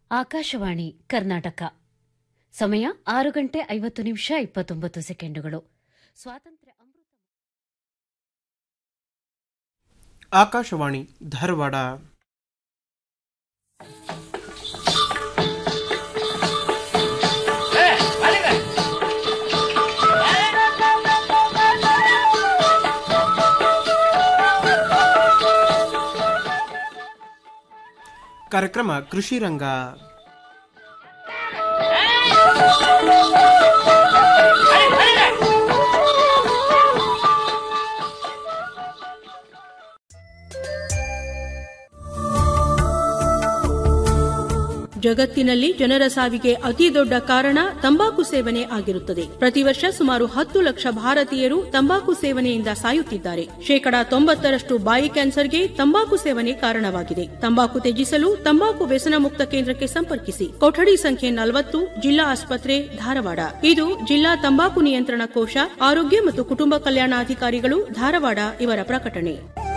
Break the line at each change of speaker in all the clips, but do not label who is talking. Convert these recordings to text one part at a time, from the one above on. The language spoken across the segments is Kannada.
ಆಕಾಶವಾಣಿ ಕರ್ನಾಟಕ ಸಮಯ ಆರು ಗಂಟೆ ಐವತ್ತು ನಿಮಿಷ ಇಪ್ಪತ್ತೊಂಬತ್ತು ಸೆಕೆಂಡುಗಳು ಸ್ವಾತಂತ್ರ್ಯ ಅಮೃತ
ಆಕಾಶವಾಣಿ ಧಾರವಾಡ ಕಾರ್ಯಕ್ರಮ ಕೃಷಿ ರಂಗ
ಜಗತ್ತಿನಲ್ಲಿ ಜನರ ಸಾವಿಗೆ ಅತಿ ದೊಡ್ಡ ಕಾರಣ ತಂಬಾಕು ಸೇವನೆ ಆಗಿರುತ್ತದೆ ಪ್ರತಿ ವರ್ಷ ಸುಮಾರು ಹತ್ತು ಲಕ್ಷ ಭಾರತೀಯರು ತಂಬಾಕು ಸೇವನೆಯಿಂದ ಸಾಯುತ್ತಿದ್ದಾರೆ ಶೇಕಡಾ ತೊಂಬತ್ತರಷ್ಟು ಬಾಯಿ ಕ್ಯಾನ್ಸರ್ಗೆ ತಂಬಾಕು ಸೇವನೆ ಕಾರಣವಾಗಿದೆ ತಂಬಾಕು ತ್ಯಜಿಸಲು ತಂಬಾಕು ವ್ಯಸನ ಮುಕ್ತ ಕೇಂದ್ರಕ್ಕೆ ಸಂಪರ್ಕಿಸಿ ಕೊಠಡಿ ಸಂಖ್ಯೆ ನಲವತ್ತು ಜಿಲ್ಲಾ ಆಸ್ಪತ್ರೆ ಧಾರವಾಡ ಇದು ಜಿಲ್ಲಾ ತಂಬಾಕು ನಿಯಂತ್ರಣ ಕೋಶ ಆರೋಗ್ಯ ಮತ್ತು ಕುಟುಂಬ ಕಲ್ಯಾಣಾಧಿಕಾರಿಗಳು ಧಾರವಾಡ ಇವರ ಪ್ರಕಟಣೆ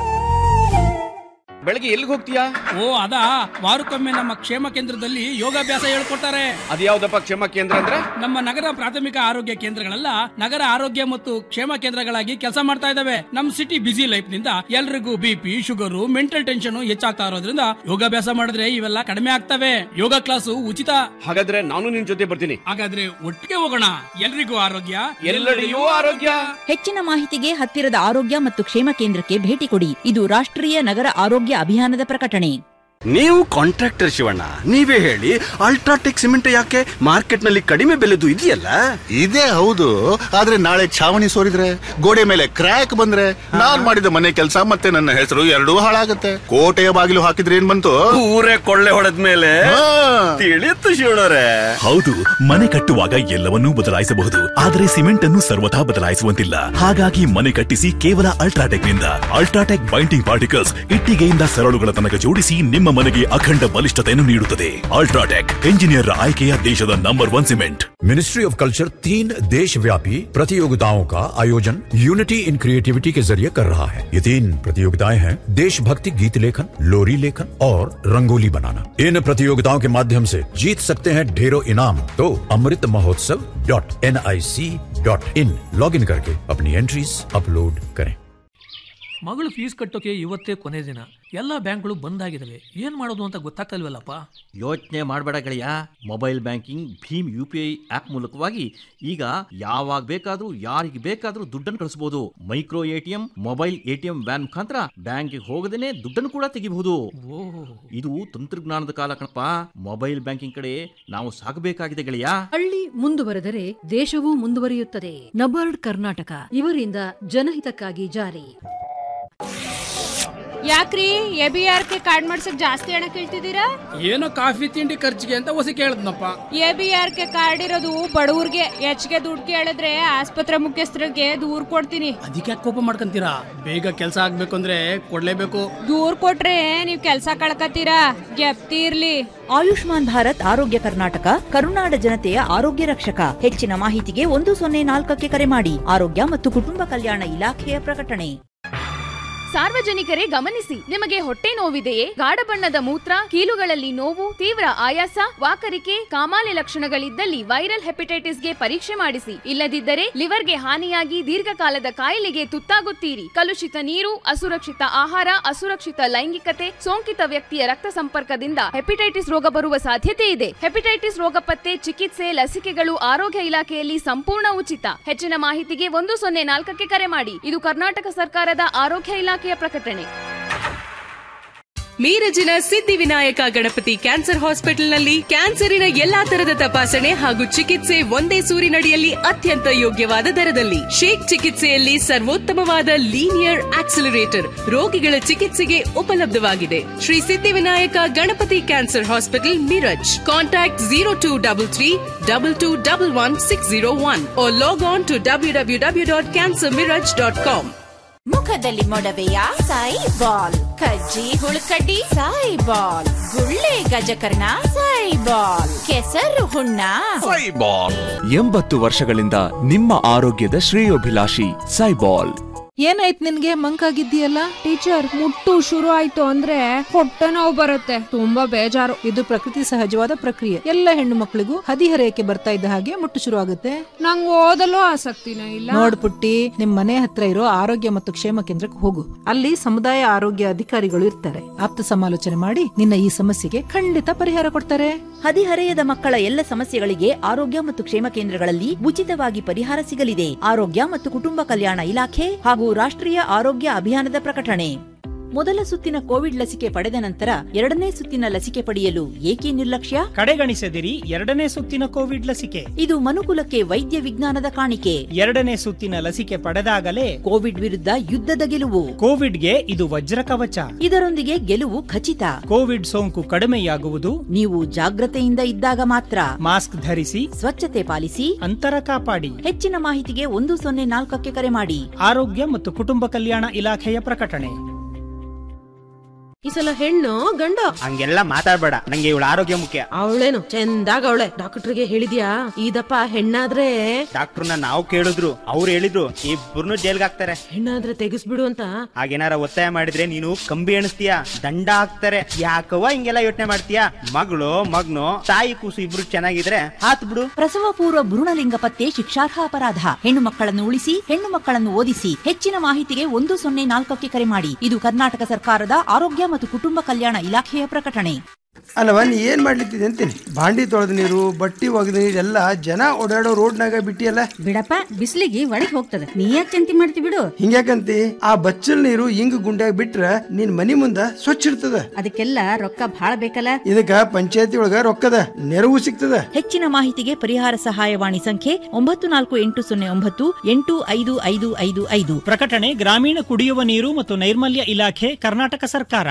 ಬೆಳಗ್ಗೆ ಎಲ್ಲಿಗೆ ಹೋಗ್ತೀಯಾ
ಓ ಅದಾ ವಾರಕ್ಕೊಮ್ಮೆ ನಮ್ಮ ಕ್ಷೇಮ ಕೇಂದ್ರದಲ್ಲಿ ಯೋಗಾಭ್ಯಾಸ ಹೇಳ್ಕೊಡ್ತಾರೆ
ಅದ್ಯಾವ್ದಪ್ಪ ಕ್ಷೇಮ ಕೇಂದ್ರ ಅಂದ್ರೆ
ನಮ್ಮ ನಗರ ಪ್ರಾಥಮಿಕ ಆರೋಗ್ಯ ಕೇಂದ್ರಗಳೆಲ್ಲ ನಗರ ಆರೋಗ್ಯ ಮತ್ತು ಕ್ಷೇಮ ಕೇಂದ್ರಗಳಾಗಿ ಕೆಲಸ ಮಾಡ್ತಾ ಇದಾವೆ ನಮ್ ಸಿಟಿ ಬಿಸಿ ಲೈಫ್ ನಿಂದ ಎಲ್ರಿಗೂ ಬಿಪಿ ಶುಗರು ಮೆಂಟಲ್ ಟೆನ್ಷನ್ ಹೆಚ್ಚಾಗ್ತಾ ಇರೋದ್ರಿಂದ ಯೋಗಾಭ್ಯಾಸ ಮಾಡಿದ್ರೆ ಇವೆಲ್ಲ ಕಡಿಮೆ ಆಗ್ತವೆ ಯೋಗ ಕ್ಲಾಸು ಉಚಿತ
ಹಾಗಾದ್ರೆ ನಾನು ನಿನ್ ಜೊತೆ ಬರ್ತೀನಿ
ಹಾಗಾದ್ರೆ ಒಟ್ಟಿಗೆ ಹೋಗೋಣ ಎಲ್ರಿಗೂ ಆರೋಗ್ಯ
ಎಲ್ಲೆಡೆಯೂ ಆರೋಗ್ಯ
ಹೆಚ್ಚಿನ ಮಾಹಿತಿಗೆ ಹತ್ತಿರದ ಆರೋಗ್ಯ ಮತ್ತು ಕ್ಷೇಮ ಕೇಂದ್ರಕ್ಕೆ ಭೇಟಿ ಕೊಡಿ ಇದು ರಾಷ್ಟ್ರೀಯ ನಗರ ಆರೋಗ್ಯ ಅಭಿಯಾನದ ಪ್ರಕಟಣೆ
ನೀವು ಕಾಂಟ್ರಾಕ್ಟರ್ ಶಿವಣ್ಣ ನೀವೇ ಹೇಳಿ ಅಲ್ಟ್ರಾಟೆಕ್ ಸಿಮೆಂಟ್ ಯಾಕೆ ಮಾರ್ಕೆಟ್ ನಲ್ಲಿ ಕಡಿಮೆ ಬೆಲೆದು ಇದೆಯಲ್ಲ
ಇದೇ ಹೌದು ಆದ್ರೆ ನಾಳೆ ಛಾವಣಿ ಸೋರಿದ್ರೆ ಗೋಡೆ ಮೇಲೆ ಕ್ರ್ಯಾಕ್ ಬಂದ್ರೆ ನಾನ್ ಮಾಡಿದ ಮನೆ ಕೆಲಸ ಮತ್ತೆ ನನ್ನ ಹೆಸರು ಎರಡೂ ಹಾಳಾಗತ್ತೆ ಕೋಟೆಯ ಬಾಗಿಲು ಹಾಕಿದ್ರೆ ಏನ್ ಬಂತು
ಊರೇ ಕೊಳ್ಳೆ ಹೊಡೆದ ಮೇಲೆ
ಹಾ.
ತಿಳಿಯುತ್ತು ಶಿವಣ್ಣರೇ
ಹೌದು ಮನೆ ಕಟ್ಟುವಾಗ ಎಲ್ಲವನ್ನೂ ಬದಲಾಯಿಸಬಹುದು ಆದರೆ ಸಿಮೆಂಟ್ ಅನ್ನು ಸರ್ವಥಾ ಬದಲಾಯಿಸುವಂತಿಲ್ಲ ಹಾಗಾಗಿ ಮನೆ ಕಟ್ಟಿಸಿ ಕೇವಲ ಅಲ್ಟ್ರಾಟೆಕ್ ನಿಂದ ಅಲ್ಟ್ರಾಟೆಕ್ ಬೈಂಡಿಂಗ್ ಪಾರ್ಟಿಕಲ್ಸ್ ಇಟ್ಟಿಗೆಯಿಂದ ಸರಳುಗಳ ತನಕ ಜೋಡಿಸಿ ನಿಮ್ಮ ಮನೆಗೆ ಅಖಂಡ ಬಲಿಷ್ಠತೆಯನ್ನು ನೀಡುತ್ತದೆ ಅಲ್ಟ್ರಾಟೆಕ್ ಎಂಜಿನಿಯರ್ ಆಯ್ಕೆಯ ದೇಶದ number one cement
ministry of culture तीन देश व्यापी प्रतियोगिताओं का आयोजन यूनिटी इन क्रिएटिविटी के जरिए कर रहा है ये तीन प्रतियोगिताएं हैं देशभक्ति गीत लेखन लोरी लेखन और रंगोली बनाना इन प्रतियोगिताओं के माध्यम से जीत सकते हैं ढेरों इनाम तो Amrit Mahotsav dot N I C dot in log in करके अपनी एंट्रीज अपलोड करें
ಮಗಳು ಫೀಸ್ ಕಟ್ಟೋಕೆ ಇವತ್ತೇ ಕೊನೆ ದಿನ ಎಲ್ಲಾ ಬ್ಯಾಂಕ್ಗಳು ಬಂದ್ ಆಗಿದಾವೆ ಏನ್ ಮಾಡೋದು ಅಂತ ಗೊತ್ತಾಗ್ತಲ್ವಲ್ಲಪ್ಪ
ಯೋಚನೆ ಮಾಡಬೇಡ ಗೆಳೆಯ mobile banking Bhim U P I app ಮೂಲಕವಾಗಿ ಈಗ ಯಾವಾಗ ಬೇಕಾದ್ರೂ ಯಾರಿಗೆ ಬೇಕಾದ್ರೂ ದುಡ್ಡನ್ನು ಕಳಿಸಬಹುದು micro ATM mobile ATM van ಮುಖಾಂತರ ಬ್ಯಾಂಕ್ಗೆ ಹೋಗದೇನೆ ದುಡ್ಡನ್ನು ಕೂಡ ತೆಗಿಬಹುದು ಇದು ತಂತ್ರಜ್ಞಾನದ ಕಾಲ ಕಣಪ್ಪ ಮೊಬೈಲ್ ಬ್ಯಾಂಕಿಂಗ್ ಕಡೆ ನಾವು ಸಾಗಬೇಕಾಗಿದೆ ಗೆಳೆಯ
ಹಳ್ಳಿ ಮುಂದುವರೆದರೆ ದೇಶವೂ ಮುಂದುವರಿಯುತ್ತದೆ ನಬಾರ್ಡ್ ಕರ್ನಾಟಕ ಇವರಿಂದ ಜನಹಿತಕ್ಕಾಗಿ ಜಾರಿ
ಯಾಕ್ರಿ A B R K card ಮಾಡ್ಸಕ್ ಜಾಸ್ತಿ ಹಣ ಕೇಳ್ತಿದ್ದೀರಾ
ಏನೋ ಕಾಫಿ ತಿಂಡಿ ಖರ್ಚಿಗೆ ಅಂತ ಹೊಸ ಕೇಳದ್ನಪ್ಪ
A B R K card ಇರೋದು ಬಡವ್ರಿಗೆ ಹೆಚ್ಚಿಗೆ ದುಡ್ಡು ಕೇಳಿದ್ರೆ ಆಸ್ಪತ್ರೆ ಮುಖ್ಯಸ್ಥರಿಗೆ ದೂರ್ ಕೊಡ್ತೀನಿ
ಅದಕ್ಕೆ ಕೋಪ ಮಾಡ್ಕೊಂತೀರಾ ಬೇಗ ಕೆಲಸ ಆಗ್ಬೇಕು ಅಂದ್ರೆ ಕೊಡ್ಲೇಬೇಕು
ದೂರ್ ಕೊಟ್ರೆ ನೀವ್ ಕೆಲ್ಸ ಕಳ್ಕತ್ತೀರಾ ಗೆಪ್ತಿ ಇರ್ಲಿ
ಆಯುಷ್ಮಾನ್ ಭಾರತ್ ಆರೋಗ್ಯ ಕರ್ನಾಟಕ ಕರುನಾಡ ಜನತೆಯ ಆರೋಗ್ಯ ರಕ್ಷಕ ಹೆಚ್ಚಿನ ಮಾಹಿತಿಗೆ ಒಂದು ಸೊನ್ನೆ ನಾಲ್ಕಕ್ಕೆ ಕರೆ ಮಾಡಿ ಆರೋಗ್ಯ ಮತ್ತು ಕುಟುಂಬ ಕಲ್ಯಾಣ ಇಲಾಖೆಯ ಪ್ರಕಟಣೆ
ಸಾರ್ವಜನಿಕರೇ ಗಮನಿಸಿ ನಿಮಗೆ ಹೊಟ್ಟೆ ನೋವಿದೆಯೇ ಗಾಢ ಬಣ್ಣದ ಮೂತ್ರ ಕೀಲುಗಳಲ್ಲಿ ನೋವು ತೀವ್ರ ಆಯಾಸ ವಾಕರಿಕೆ ಕಾಮಾಲೆ ಲಕ್ಷಣಗಳಿದ್ದಲ್ಲಿ ವೈರಲ್ ಹೆಪಟೈಟಿಸ್ಗೆ ಪರೀಕ್ಷೆ ಮಾಡಿಸಿ ಇಲ್ಲದಿದ್ದರೆ ಲಿವರ್ಗೆ ಹಾನಿಯಾಗಿ ದೀರ್ಘಕಾಲದ ಕಾಯಿಲೆಗೆ ತುತ್ತಾಗುತ್ತೀರಿ ಕಲುಷಿತ ನೀರು ಅಸುರಕ್ಷಿತ ಆಹಾರ ಅಸುರಕ್ಷಿತ ಲೈಂಗಿಕತೆ ಸೋಂಕಿತ ವ್ಯಕ್ತಿಯ ರಕ್ತ ಸಂಪರ್ಕದಿಂದ ಹೆಪಟೈಟಿಸ್ ರೋಗ ಬರುವ ಸಾಧ್ಯತೆ ಇದೆ ಹೆಪಟೈಟಿಸ್ ರೋಗ ಪತ್ತೆ ಚಿಕಿತ್ಸೆ ಲಸಿಕೆಗಳು ಆರೋಗ್ಯ ಇಲಾಖೆಯಲ್ಲಿ ಸಂಪೂರ್ಣ ಉಚಿತ ಹೆಚ್ಚಿನ ಮಾಹಿತಿಗೆ ಒಂದು ಸೊನ್ನೆ ನಾಲ್ಕಕ್ಕೆ ಕರೆ ಮಾಡಿ ಇದು ಕರ್ನಾಟಕ ಸರ್ಕಾರದ ಆರೋಗ್ಯ ಇಲಾಖೆಯ ಪ್ರಕಟಣೆ
ಮೀರಜಿನ ಸಿದ್ಧಿವಿನಾಯಕ ಗಣಪತಿ ಕ್ಯಾನ್ಸರ್ ಹಾಸ್ಪಿಟಲ್ನಲ್ಲಿ ಕ್ಯಾನ್ಸರಿನ ಎಲ್ಲಾ ತರದ ತಪಾಸಣೆ ಹಾಗೂ ಚಿಕಿತ್ಸೆ ಒಂದೇ ಸೂರಿನಡಿಯಲ್ಲಿ ಅತ್ಯಂತ ಯೋಗ್ಯವಾದ ದರದಲ್ಲಿ ಶೇಕ್ ಚಿಕಿತ್ಸೆಯಲ್ಲಿ ಸರ್ವೋತ್ತಮವಾದ ಲೀನಿಯರ್ ಆಕ್ಸಿಲರೇಟರ್ ರೋಗಿಗಳ ಚಿಕಿತ್ಸೆಗೆ ಉಪಲಬ್ಧವಾಗಿದೆ Shri Siddhivinayak Ganapati cancer hospital Miraj contact zero two double three double two double one six zero one log on to W W W dot cancer Miraj dot com
ಮುಖದಲ್ಲಿ ಮೊಡವೆಯ ಸಾಯಿ ಬಾಲ್ ಕಜ್ಜಿ ಹುಳುಕಡ್ಡಿ ಸಾಯಿ ಬಾಲ್ ಗುಳ್ಳೆ ಗಜಕರ್ಣ ಸಾಯಿ ಬಾಲ್ ಕೆಸರು ಹುಣ್ಣ
ಎಂಬತ್ತು ವರ್ಷಗಳಿಂದ ನಿಮ್ಮ ಆರೋಗ್ಯದ ಶ್ರೇಯೋಭಿಲಾಷಿ ಸೈಬಾಲ್
ಏನಾಯ್ತು ನಿನ್ಗೆ ಮಂಕಾಗಿದ್ದೀಯಲ್ಲ
ಟೀಚರ್ ಮುಟ್ಟು ಶುರು ಆಯ್ತು ಅಂದ್ರೆ ಹೊಟ್ಟೆ ನೋವು ಬರುತ್ತೆ ತುಂಬಾ ಬೇಜಾರು
ಇದು ಪ್ರಕೃತಿ ಸಹಜವಾದ ಪ್ರಕ್ರಿಯೆ ಎಲ್ಲ ಹೆಣ್ಣು ಮಕ್ಕಳಿಗೂ ಹದಿಹರೆಯಕ್ಕೆ ಬರ್ತಾ ಇದ್ದ ಹಾಗೆ ಮುಟ್ಟು ಶುರು ಆಗುತ್ತೆ
ನಂಗೆ ಓದಲು ಆಸಕ್ತಿನೂ ಇಲ್ಲ
ನೋಡ್ ಪುಟ್ಟಿ ನಿಮ್ ಮನೆ ಹತ್ರ ಇರೋ ಆರೋಗ್ಯ ಮತ್ತು ಕ್ಷೇಮ ಕೇಂದ್ರಕ್ಕೆ ಹೋಗು ಅಲ್ಲಿ ಸಮುದಾಯ ಆರೋಗ್ಯ ಅಧಿಕಾರಿಗಳು ಇರ್ತಾರೆ ಆಪ್ತ ಸಮಾಲೋಚನೆ ಮಾಡಿ ನಿನ್ನ ಈ ಸಮಸ್ಯೆಗೆ ಖಂಡಿತ ಪರಿಹಾರ ಕೊಡ್ತಾರೆ
ಹದಿಹರೆಯದ ಮಕ್ಕಳ ಎಲ್ಲ ಸಮಸ್ಯೆಗಳಿಗೆ ಆರೋಗ್ಯ ಮತ್ತು ಕ್ಷೇಮ ಕೇಂದ್ರಗಳಲ್ಲಿ ಉಚಿತವಾಗಿ ಪರಿಹಾರ ಸಿಗಲಿದೆ ಆರೋಗ್ಯ ಮತ್ತು ಕುಟುಂಬ ಕಲ್ಯಾಣ ಇಲಾಖೆ ಹಾಗೂ ರಾಷ್ಟ್ರೀಯ ಆರೋಗ್ಯ ಅಭಿಯಾನದ ಪ್ರಕಟಣೆ ಮೊದಲ ಸುತ್ತಿನ ಕೋವಿಡ್ ಲಸಿಕೆ ಪಡೆದ ನಂತರ ಎರಡನೇ ಸುತ್ತಿನ ಲಸಿಕೆ ಪಡೆಯಲು ಏಕೆ ನಿರ್ಲಕ್ಷ್ಯ
ಕಡೆಗಣಿಸದಿರಿ ಎರಡನೇ ಸುತ್ತಿನ ಕೋವಿಡ್ ಲಸಿಕೆ
ಇದು ಮನುಕುಲಕ್ಕೆ ವೈದ್ಯ ವಿಜ್ಞಾನದ ಕಾಣಿಕೆ
ಎರಡನೇ ಸುತ್ತಿನ ಲಸಿಕೆ ಪಡೆದಾಗಲೇ
ಕೋವಿಡ್ ವಿರುದ್ಧ ಯುದ್ಧದ ಗೆಲುವು
ಕೋವಿಡ್ಗೆ ಇದು ವಜ್ರ ಕವಚ
ಇದರೊಂದಿಗೆ ಗೆಲುವು ಖಚಿತ
ಕೋವಿಡ್ ಸೋಂಕು ಕಡಿಮೆಯಾಗುವುದು
ನೀವು ಜಾಗ್ರತೆಯಿಂದ ಇದ್ದಾಗ ಮಾತ್ರ
ಮಾಸ್ಕ್ ಧರಿಸಿ
ಸ್ವಚ್ಛತೆ ಪಾಲಿಸಿ
ಅಂತರ ಕಾಪಾಡಿ
ಹೆಚ್ಚಿನ ಮಾಹಿತಿಗೆ ಒಂದು ಸೊನ್ನೆ ನಾಲ್ಕಕ್ಕೆ ಕರೆ ಮಾಡಿ
ಆರೋಗ್ಯ ಮತ್ತು ಕುಟುಂಬ ಕಲ್ಯಾಣ ಇಲಾಖೆಯ ಪ್ರಕಟಣೆ
ಈ ಸಲ ಹೆಣ್ಣು ಗಂಡ
ಹಂಗೆಲ್ಲ ಮಾತಾಡ್ಬೇಡ ನಂಗೆ ಇವಳ ಆರೋಗ್ಯ ಮುಖ್ಯ
ಅವಳೇನು ಚಂದಾಗ ಅವಳೆ ಡಾಕ್ಟರ್ಗೆ ಹೇಳಿದ್ಯಾ ಈ ದಪ್ಪ ಹೆಣ್ಣಾದ್ರೆ
ಡಾಕ್ಟರ್ನ ನಾವು ಕೇಳಿದ್ರು ಅವ್ರು ಹೇಳಿದ್ರು ಇಬ್ಬರನ್ನು ಜೈಲ್ಗೆ ಹಾಕ್ತಾರೆ
ಹೆಣ್ಣಾದ್ರೆ ತೆಗಿಸ್ಬಿಡು ಅಂತ
ಹಾಗೇನಾರ ಒತ್ತಾಯ ಮಾಡಿದ್ರೆ ನೀನು ಕಂಬಿ ಎಣಿಸ್ತೀಯ ದಂಡ ಹಾಕ್ತಾರೆ ಯಾಕವ್ವ ಹಿಂಗೆಲ್ಲ ಯೋಚನೆ ಮಾಡ್ತೀಯ ಮಗಳು ಮಗ್ನು ತಾಯಿ ಕೂಸು ಇಬ್ರು ಚೆನ್ನಾಗಿದ್ರೆ ಹಾತ್ ಬಿಡು
ಪ್ರಸವ ಪೂರ್ವ ಭ್ರೂಣಲಿಂಗ ಪತ್ತೆ ಶಿಕ್ಷಾರ್ಹ ಅಪರಾಧ ಹೆಣ್ಣು ಮಕ್ಕಳನ್ನು ಉಳಿಸಿ ಹೆಣ್ಣು ಮಕ್ಕಳನ್ನು ಓದಿಸಿ ಹೆಚ್ಚಿನ ಮಾಹಿತಿಗೆ ಒಂದು ಸೊನ್ನೆ ನಾಲ್ಕಕ್ಕೆ ಕರೆ ಮಾಡಿ ಇದು ಕರ್ನಾಟಕ ಸರ್ಕಾರದ ಆರೋಗ್ಯ ಮತ್ತು ಕುಟುಂಬ ಕಲ್ಯಾಣ ಇಲಾಖೆಯ ಪ್ರಕಟಣೆ
ಅಲ್ಲವ ನೀ ಏನ್ ಮಾಡ್ಲಿತ್ತಿದೆ ಅಂತೀನಿ ಬಾಂಡಿ ತೊಳೆದ ನೀರು ಬಟ್ಟಿ ಒಗೆದ ನೀರು ಎಲ್ಲ ಜನ ಓಡಾಡೋ ರೋಡ್ನಾಗ ಬಿಟ್ಟಿಯಲ್ಲ
ಬಿಡಪ್ಪ ಬಿಸಿಲಿಗೆ ಒಳಗೆ ಹೋಗ್ತದೆ ನೀ ಯಾಕೆ ಚಿಂತೆ ಮಾಡ್ತಿ ಬಿಡು
ಹಿಂಗ್ಯಾಕಂತಿ ಆ ಬಚ್ಚಲ್ ನೀರು ಹಿಂಗ್ ಗುಂಡ್ಯಾಗ ಬಿಟ್ರ ನಿನ್ ಮನಿ ಮುಂದ ಸ್ವಚ್ಛ ಇರ್ತದ
ಅದಕ್ಕೆಲ್ಲ ರೊಕ್ಕ ಭಾಳ ಬೇಕಲ್ಲ
ಇದಕ್ಕ ಪಂಚಾಯತಿ ಒಳಗ ರೊಕ್ಕದ ನೆರವು ಸಿಗ್ತದ
ಹೆಚ್ಚಿನ ಮಾಹಿತಿಗೆ ಪರಿಹಾರ ಸಹಾಯವಾಣಿ ಸಂಖ್ಯೆ ಒಂಬತ್ತು ನಾಲ್ಕು ಎಂಟು ಸೊನ್ನೆ ಒಂಬತ್ತು ಎಂಟು ಐದು ಐದು ಐದು ಐದು
ಪ್ರಕಟಣೆ ಗ್ರಾಮೀಣ ಕುಡಿಯುವ ನೀರು ಮತ್ತು ನೈರ್ಮಲ್ಯ ಇಲಾಖೆ ಕರ್ನಾಟಕ ಸರ್ಕಾರ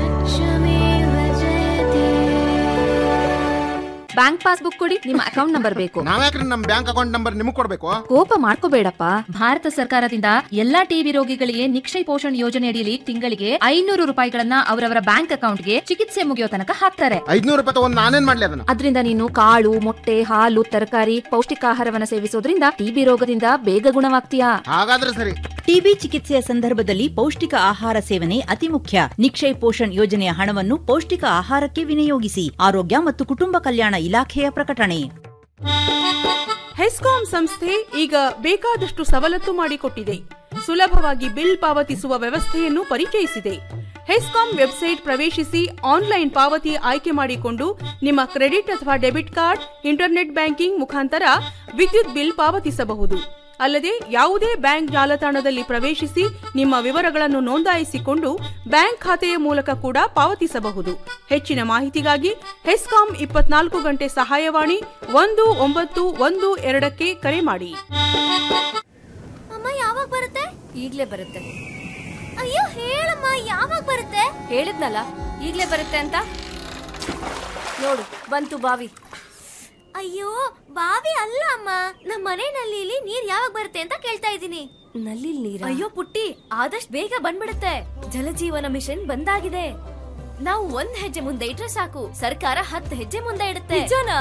ಬ್ಯಾಂಕ್ ಪಾಸ್ಬುಕ್ ಕೊಡಿ ನಿಮ್ಮ ಅಕೌಂಟ್ ನಂಬರ್ ಬೇಕು
ನಾವ್ಯಾಕ್ರಿ ನಮ್ ಬ್ಯಾಂಕ್ ಅಕೌಂಟ್ ನಂಬರ್ ನಿಮಗ್ ಕೊಡ್ಬೇಕು
ಕೋಪ ಮಾಡ್ಕೋಬೇಡಪ್ಪ ಭಾರತ ಸರ್ಕಾರದಿಂದ ಎಲ್ಲಾ ಟಿಬಿ ರೋಗಿಗಳಿಗೆ ನಿಕ್ಷಯ ಪೋಷಣ್ ಯೋಜನೆ ಅಡಿಯಲ್ಲಿ ತಿಂಗಳಿಗೆ ಐನೂರು ರೂಪಾಯಿಗಳನ್ನ ಅವರವರ ಬ್ಯಾಂಕ್ ಅಕೌಂಟ್ಗೆ ಚಿಕಿತ್ಸೆ ಮುಗಿಯೋ ತನಕ ಹಾಕ್ತಾರೆ
ಐದ್ನೂರು ರೂಪಾಯಿ ತಗೊಂಡ್ ನಾನೇನ್ ಮಾಡ್ಲಿ ಅದನ್ನ
ಅದರಿಂದ ನೀನು ಕಾಳು ಮೊಟ್ಟೆ ಹಾಲು ತರಕಾರಿ ಪೌಷ್ಟಿಕಾಹಾರವನ್ನ ಸೇವಿಸೋದ್ರಿಂದ ಟಿಬಿ ರೋಗದಿಂದ ಬೇಗ ಗುಣವಾಗ್ತೀಯಾ
ಹಾಗಾದ್ರೆ ಸರಿ
ಟಿಬಿ ಚಿಕಿತ್ಸೆಯ ಸಂದರ್ಭದಲ್ಲಿ ಪೌಷ್ಟಿಕ ಆಹಾರ ಸೇವನೆ ಅತಿ ಮುಖ್ಯ ನಿಕ್ಷಯ್ ಪೋಷಣ್ ಯೋಜನೆಯ ಹಣವನ್ನು ಪೌಷ್ಟಿಕ ಆಹಾರಕ್ಕೆ ವಿನಿಯೋಗಿಸಿ ಆರೋಗ್ಯ ಮತ್ತು ಕುಟುಂಬ ಕಲ್ಯಾಣ ಇಲಾಖೆಯ ಪ್ರಕಟಣೆ
ಹೆಸ್ಕಾಂ ಸಂಸ್ಥೆ ಈಗ ಬೇಕಾದಷ್ಟು ಸವಲತ್ತು ಮಾಡಿಕೊಟ್ಟಿದೆ ಸುಲಭವಾಗಿ ಬಿಲ್ ಪಾವತಿಸುವ ವ್ಯವಸ್ಥೆಯನ್ನು ಪರಿಚಯಿಸಿದೆ ಹೆಸ್ಕಾಂ ವೆಬ್ಸೈಟ್ ಪ್ರವೇಶಿಸಿ ಆನ್ಲೈನ್ ಪಾವತಿ ಆಯ್ಕೆ ಮಾಡಿಕೊಂಡು ನಿಮ್ಮ ಕ್ರೆಡಿಟ್ ಅಥವಾ ಡೆಬಿಟ್ ಕಾರ್ಡ್ ಇಂಟರ್ನೆಟ್ ಬ್ಯಾಂಕಿಂಗ್ ಮುಖಾಂತರ ವಿದ್ಯುತ್ ಬಿಲ್ ಪಾವತಿಸಬಹುದು ಅಲ್ಲದೆ ಯಾವುದೇ ಬ್ಯಾಂಕ್ ಜಾಲತಾಣದಲ್ಲಿ ಪ್ರವೇಶಿಸಿ ನಿಮ್ಮ ವಿವರಗಳನ್ನು ನೋಂದಾಯಿಸಿಕೊಂಡು ಬ್ಯಾಂಕ್ ಖಾತೆಯ ಮೂಲಕ ಕೂಡ ಪಾವತಿಸಬಹುದು ಹೆಚ್ಚಿನ ಮಾಹಿತಿಗಾಗಿ ಹೆಸ್ಕಾಂ ಇಪ್ಪತ್ನಾಲ್ಕು ಗಂಟೆ ಸಹಾಯವಾಣಿ ಒಂದು ಒಂಬತ್ತು ಒಂದು ಎರಡಕ್ಕೆ ಕರೆ ಮಾಡಿ
ಅಮ್ಮ ಯಾವಾಗ ಬರುತ್ತೆ ಈಗ್ಲೇ ಬರುತ್ತೆ ಅಯ್ಯೋ ಹೇಳಮ್ಮ ಯಾವಾಗ ಬರುತ್ತೆ ಹೇಳಿದ್ನಲ್ಲ ಈಗ್ಲೇ ಬರುತ್ತೆ ಅಂತ ನೋಡು ಬಂತು ಬಾವಿ ಅಯ್ಯೋ ಬಾವಿ ಅಲ್ಲ ಅಮ್ಮ ನಮ್ಮ ಮನೆ ನಲ್ಲಿಲಿ ನೀರ್ ಯಾವಾಗ ಬರುತ್ತೆ ಅಂತ ಕೇಳ್ತಾ ಇದ್ದೀನಿ ನಲ್ಲಿ ನೀರ ಅಯ್ಯೋ ಪುಟ್ಟಿ ಆದಷ್ಟು ಬೇಗ ಬಂದ್ಬಿಡುತ್ತೆ ಜಲಜೀವನ ಮಿಷನ್ ಬಂದಾಗಿದೆ ನಾವು ಒಂದ್ ಹೆಜ್ಜೆ ಮುಂದೆ ಇಟ್ರೆ ಸಾಕು ಸರ್ಕಾರ ಹತ್ತು ಹೆಜ್ಜೆ ಮುಂದೆ ಇಡುತ್ತೆ ನಿಜನಾ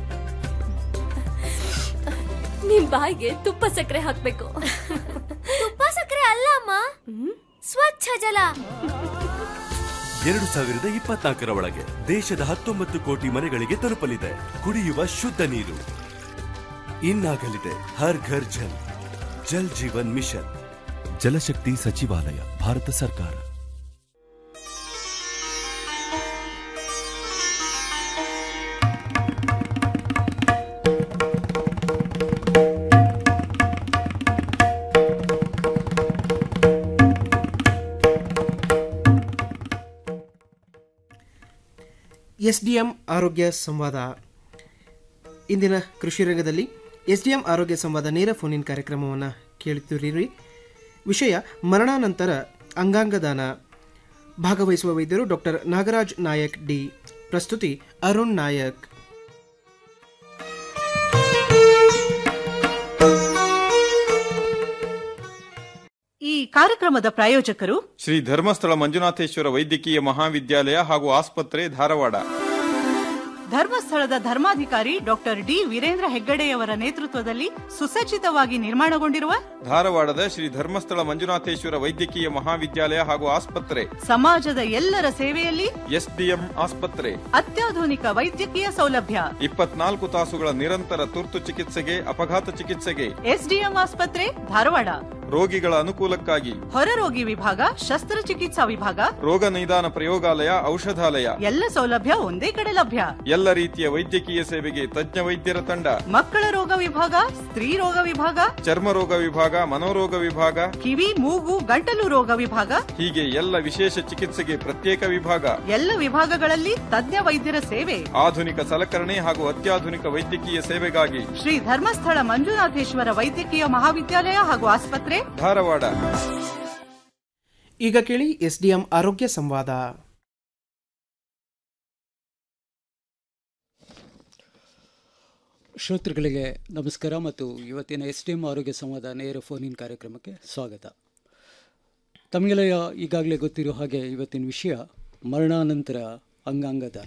ನಿಮ್ ಬಾಯಿಗೆ ತುಪ್ಪ ಸಕ್ಕರೆ ಹಾಕ್ಬೇಕು ತುಪ್ಪ ಸಕ್ಕರೆ ಅಲ್ಲ ಅಮ್ಮ ಸ್ವಚ್ಛ ಜಲ
ಎರಡು ಸಾವಿರದ ಇಪ್ಪತ್ನಾಲ್ಕರ ಒಳಗೆ ದೇಶದ ಹತ್ತೊಂಬತ್ತು ಕೋಟಿ ಮನೆಗಳಿಗೆ ತಲುಪಲಿದೆ ಕುಡಿಯುವ ಶುದ್ಧ ನೀರು ಇನ್ನಾಗಲಿದೆ ಹರ್ ಘರ್ ಜಲ್ ಜಲ್ ಜೀವನ್ ಮಿಷನ್ ಜಲಶಕ್ತಿ ಸಚಿವಾಲಯ ಭಾರತ ಸರ್ಕಾರ
ಎಸ್ ಡಿ ಎಂ ಆರೋಗ್ಯ ಸಂವಾದ ಇಂದಿನ ಕೃಷಿ ರಂಗದಲ್ಲಿ ಎಸ್ ಡಿ ಎಂ ಆರೋಗ್ಯ ಸಂವಾದ ನೇರ ಫೋನಿನ್ ಕಾರ್ಯಕ್ರಮವನ್ನು ಕೇಳುತ್ತಿರಿ ವಿಷಯ ಮರಣಾನಂತರ ಅಂಗಾಂಗ ದಾನ ಭಾಗವಹಿಸುವ ವೈದ್ಯರು ಡಾಕ್ಟರ್ ನಾಗರಾಜ್ ನಾಯಕ್ ಡಿ ಪ್ರಸ್ತುತಿ ಅರುಣ್ ನಾಯಕ್
ಈ ಕಾರ್ಯಕ್ರಮದ ಪ್ರಾಯೋಜಕರು
ಶ್ರೀ ಧರ್ಮಸ್ಥಳ ಮಂಜುನಾಥೇಶ್ವರ ವೈದ್ಯಕೀಯ ಮಹಾವಿದ್ಯಾಲಯ ಹಾಗೂ ಆಸ್ಪತ್ರೆ ಧಾರವಾಡ
ಧರ್ಮಸ್ಥಳದ ಧರ್ಮಾಧಿಕಾರಿ ಡಾಕ್ಟರ್ ಡಿ ವೀರೇಂದ್ರ ಹೆಗ್ಗಡೆಯವರ ನೇತೃತ್ವದಲ್ಲಿ ಸುಸಜ್ಜಿತವಾಗಿ ನಿರ್ಮಾಣಗೊಂಡಿರುವ
ಧಾರವಾಡದ ಶ್ರೀ ಧರ್ಮಸ್ಥಳ ಮಂಜುನಾಥೇಶ್ವರ ವೈದ್ಯಕೀಯ ಮಹಾವಿದ್ಯಾಲಯ ಹಾಗೂ ಆಸ್ಪತ್ರೆ
ಸಮಾಜದ ಎಲ್ಲರ ಸೇವೆಯಲ್ಲಿ
ಎಸ್ಡಿಎಂ ಆಸ್ಪತ್ರೆ
ಅತ್ಯಾಧುನಿಕ ವೈದ್ಯಕೀಯ ಸೌಲಭ್ಯ
ಇಪ್ಪತ್ನಾಲ್ಕು ತಾಸುಗಳ ನಿರಂತರ ತುರ್ತು ಚಿಕಿತ್ಸೆಗೆ ಅಪಘಾತ ಚಿಕಿತ್ಸೆಗೆ
ಎಸ್ಡಿಎಂ ಆಸ್ಪತ್ರೆ ಧಾರವಾಡ
ರೋಗಿಗಳ ಅನುಕೂಲಕ್ಕಾಗಿ
ಹೊರರೋಗಿ ವಿಭಾಗ ಶಸ್ತ್ರಚಿಕಿತ್ಸಾ ವಿಭಾಗ
ರೋಗ ನಿದಾನ ಪ್ರಯೋಗಾಲಯ ಔಷಧಾಲಯ
ಎಲ್ಲ ಸೌಲಭ್ಯ ಒಂದೇ ಕಡೆ ಲಭ್ಯ
ಎಲ್ಲ ರೀತಿಯ ವೈದ್ಯಕೀಯ ಸೇವೆಗೆ ತಜ್ಞ ವೈದ್ಯರ ತಂಡ
ಮಕ್ಕಳ ರೋಗ ವಿಭಾಗ ಸ್ತ್ರೀ ರೋಗ ವಿಭಾಗ
ಚರ್ಮ ರೋಗ ವಿಭಾಗ ಮನೋರೋಗ ವಿಭಾಗ
ಕಿವಿ ಮೂಗು ಗಂಟಲು ರೋಗ ವಿಭಾಗ
ಹೀಗೆ ಎಲ್ಲ ವಿಶೇಷ ಚಿಕಿತ್ಸೆಗೆ ಪ್ರತ್ಯೇಕ ವಿಭಾಗ
ಎಲ್ಲ ವಿಭಾಗಗಳಲ್ಲಿ ತಜ್ಞ ವೈದ್ಯರ ಸೇವೆ
ಆಧುನಿಕ ಸಲಕರಣೆ ಹಾಗೂ ಅತ್ಯಾಧುನಿಕ ವೈದ್ಯಕೀಯ ಸೇವೆಗಾಗಿ
ಶ್ರೀ ಧರ್ಮಸ್ಥಳ ಮಂಜುನಾಥೇಶ್ವರ ವೈದ್ಯಕೀಯ ಮಹಾವಿದ್ಯಾಲಯ ಹಾಗೂ ಆಸ್ಪತ್ರೆ
ಧಾರವಾಡ
ಈಗ ಕೇಳಿ ಎಸ್ಡಿಎಂ ಆರೋಗ್ಯ ಸಂವಾದ
ಶ್ರೋತೃಗಳಿಗೆ ನಮಸ್ಕಾರ ಮತ್ತು ಇವತ್ತಿನ ಎಸ್ ಟಿ ಎಂ ಆರೋಗ್ಯ ಸಂವಾದ ನೇರ ಫೋನ್ ಇನ್ ಕಾರ್ಯಕ್ರಮಕ್ಕೆ ಸ್ವಾಗತ ತಮಗೆಲ್ಲ ಈಗಾಗಲೇ ಗೊತ್ತಿರೋ ಹಾಗೆ ಇವತ್ತಿನ ವಿಷಯ ಮರಣಾನಂತರ ಅಂಗಾಂಗ ದಾನ